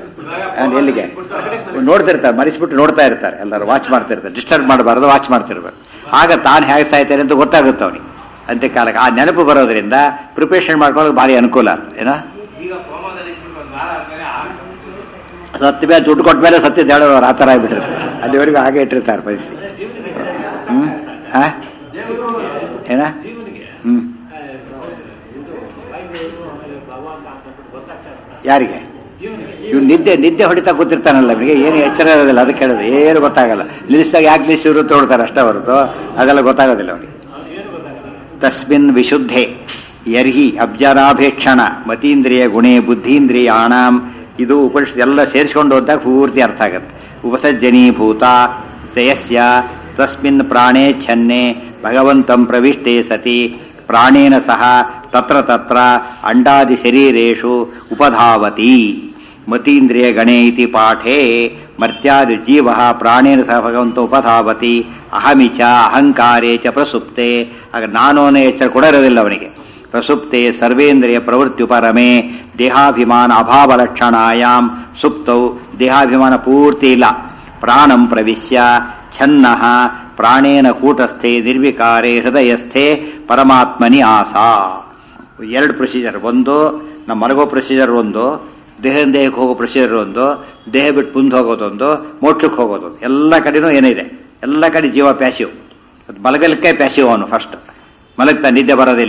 Speaker 1: ಎಲ್ಲಿಗೆ ನೋಡ್ತಿರ್ತಾರೆ ಮರಿಸ್ಬಿಟ್ಟು ನೋಡ್ತಾ ಇರ್ತಾರೆ ಎಲ್ಲರೂ ವಾಚ್ ಮಾಡ್ತಿರ್ತಾರೆ ಡಿಸ್ಟರ್ಬ್ ಮಾಡಬಾರ್ದು ವಾಚ್ ಮಾಡ್ತಿರ್ಬೇಕು ಆಗ ತಾನು ಹೇಗೆ ಸಾಯ್ತಾನೆ ಅಂತ ಗೊತ್ತಾಗುತ್ತೆ ಅವನಿಗೆ ಅಂತ್ಯಕಾಲಕ್ಕೆ ಆ ನೆನಪು ಬರೋದ್ರಿಂದ ಪ್ರಿಪರೇಷನ್ ಮಾಡ್ಕೊಳ್ಳೋಕೆ ಭಾರಿ ಅನುಕೂಲ ಏನೋ ಸತ್ತ ಮೇಲೆ ದುಡ್ಡು ಕೊಟ್ಟ ಮೇಲೆ ಸತ್ಯದ ಹೇಳೋರು ಆ ಥರ ಆಗಿಬಿಟ್ಟಿರ್ತಾರೆ ಅಲ್ಲಿವರೆಗೂ ಹಾಗೆ ಇಟ್ಟಿರ್ತಾರೆ ಪರಿಸ್ಥಿತಿ ಹ್ಞೂ ಹಾ ಏನ ಹ್ಞೂ ಯಾರಿಗೆ ಇವ್ನು ನಿದ್ದೆ ನಿದ್ದೆ ಹೊಡಿತಾ ಕೂತಿರ್ತಾನಲ್ಲ ಅವನಿಗೆ ಏನು ಎಚ್ಚರ ಇರೋದಿಲ್ಲ ಅದಕ್ಕೆ ಹೇಳೋದು ಏನು ಗೊತ್ತಾಗಲ್ಲ ನಿಲ್ಲಿಸಿದಾಗ ಯಾಕೆ ನಿಲ್ಲಿಸಿದ್ರು ತೋಡ್ತಾರೆ ಅಷ್ಟೇ ಹೊರತು ಅದೆಲ್ಲ ಗೊತ್ತಾಗೋದಿಲ್ಲ ಅವನಿಗೆ ತಸ್ಮಿನ್ ವಿಶುದ್ಧೆ ಯರ್ಹಿ ಅಬ್ಜರಾಭೇಕ್ಷಣ ಮತೀಂದ್ರಿಯ ಗುಣೆ ಬುದ್ಧೀಂದ್ರಿಯಾಣಾಂ ಇದು ಉಪನಿಷತ್ ಎಲ್ಲ ಸೇರಿಸ್ಕೊಂಡು ಹೋದಾಗ ಪೂರ್ತಿ ಅರ್ಥ ಆಗುತ್ತೆ ಉಪಸಜ್ಜನೀಭೂತ ಜಯಸ್ಯ ತಸ್ಮಿನ್ ಪ್ರಾಣೇ ಛನ್ನೆ ಭಗವಂತಂ ಪ್ರವಿಷ್ಟೇ ಸತಿ ಪ್ರಾಣೇನ ಸಹ ತತ್ರ ತತ್ರ ಅಂಡಾದಿ ಶರೀರೇಶು ಉಪಧಾವತಿ ಮತೀಂದ್ರಿಯ ಗಣೆ ಇತಿ ಪಾಠೇ ಮರ್ತ್ಯಾದಿ ಜೀವ ಪ್ರಾಣೇನ ಸಹ ಭಗವಂತ ಉಪಧಾವತಿ ಅಹಮಿಚ ಅಹಂಕಾರೇ ಚ ಪ್ರಸುಪ್ತೆ ಆಗ ನಾನೋನೇ ಎಚ್ಚರ ಕೂಡ ಇರೋದಿಲ್ಲ ಅವನಿಗೆ ಪ್ರಸುಪ್ತೆ ಸರ್ವೇಂದ್ರಿಯ ಪ್ರವೃತ್ತಿಯುಪರಮೆ ದೇಹಾಭಿಮಾನ ಅಭಾವ ಲಕ್ಷಣಾಯಾಮ್ ಸುಪ್ತೌ ದೇಹಾಭಿಮಾನ ಪೂರ್ತಿ ಇಲ್ಲ ಪ್ರಾಣಂ ಪ್ರವಿಶ್ಯ ಛನ್ನ ಪ್ರಾಣೇನ ಕೂಟಸ್ಥೆ ನಿರ್ವಿಕಾರೆ ಹೃದಯಸ್ಥೆ ಪರಮಾತ್ಮನಿ ಆಸಾ ಎರಡು ಪ್ರೊಸೀಜರ್ ಒಂದು ನಮ್ಮ ಮಲಗೋ ಪ್ರೊಸೀಜರ್ ಒಂದು ದೇಹದ ದೇಹಕ್ಕೆ ಹೋಗೋ ಪ್ರೊಸೀಜರ್ ಒಂದು ದೇಹ ಬಿಟ್ಟು ಮುಂದೆ ಹೋಗೋದೊಂದು ಮೋಕ್ಷಕ್ಕೆ ಹೋಗೋದು ಎಲ್ಲ ಕಡೆನೂ ಏನಿದೆ ಎಲ್ಲ ಕಡೆ ಜೀವ ಪ್ಯಾಸಿವ್ ಮಲಗಲಿಕ್ಕೆ ಪ್ಯಾಸಿವ್ ಅವನು ಫಸ್ಟ್ ಮಲಗ್ತಾ ನಿದ್ದೆ ಬರೋದಿಲ್ಲ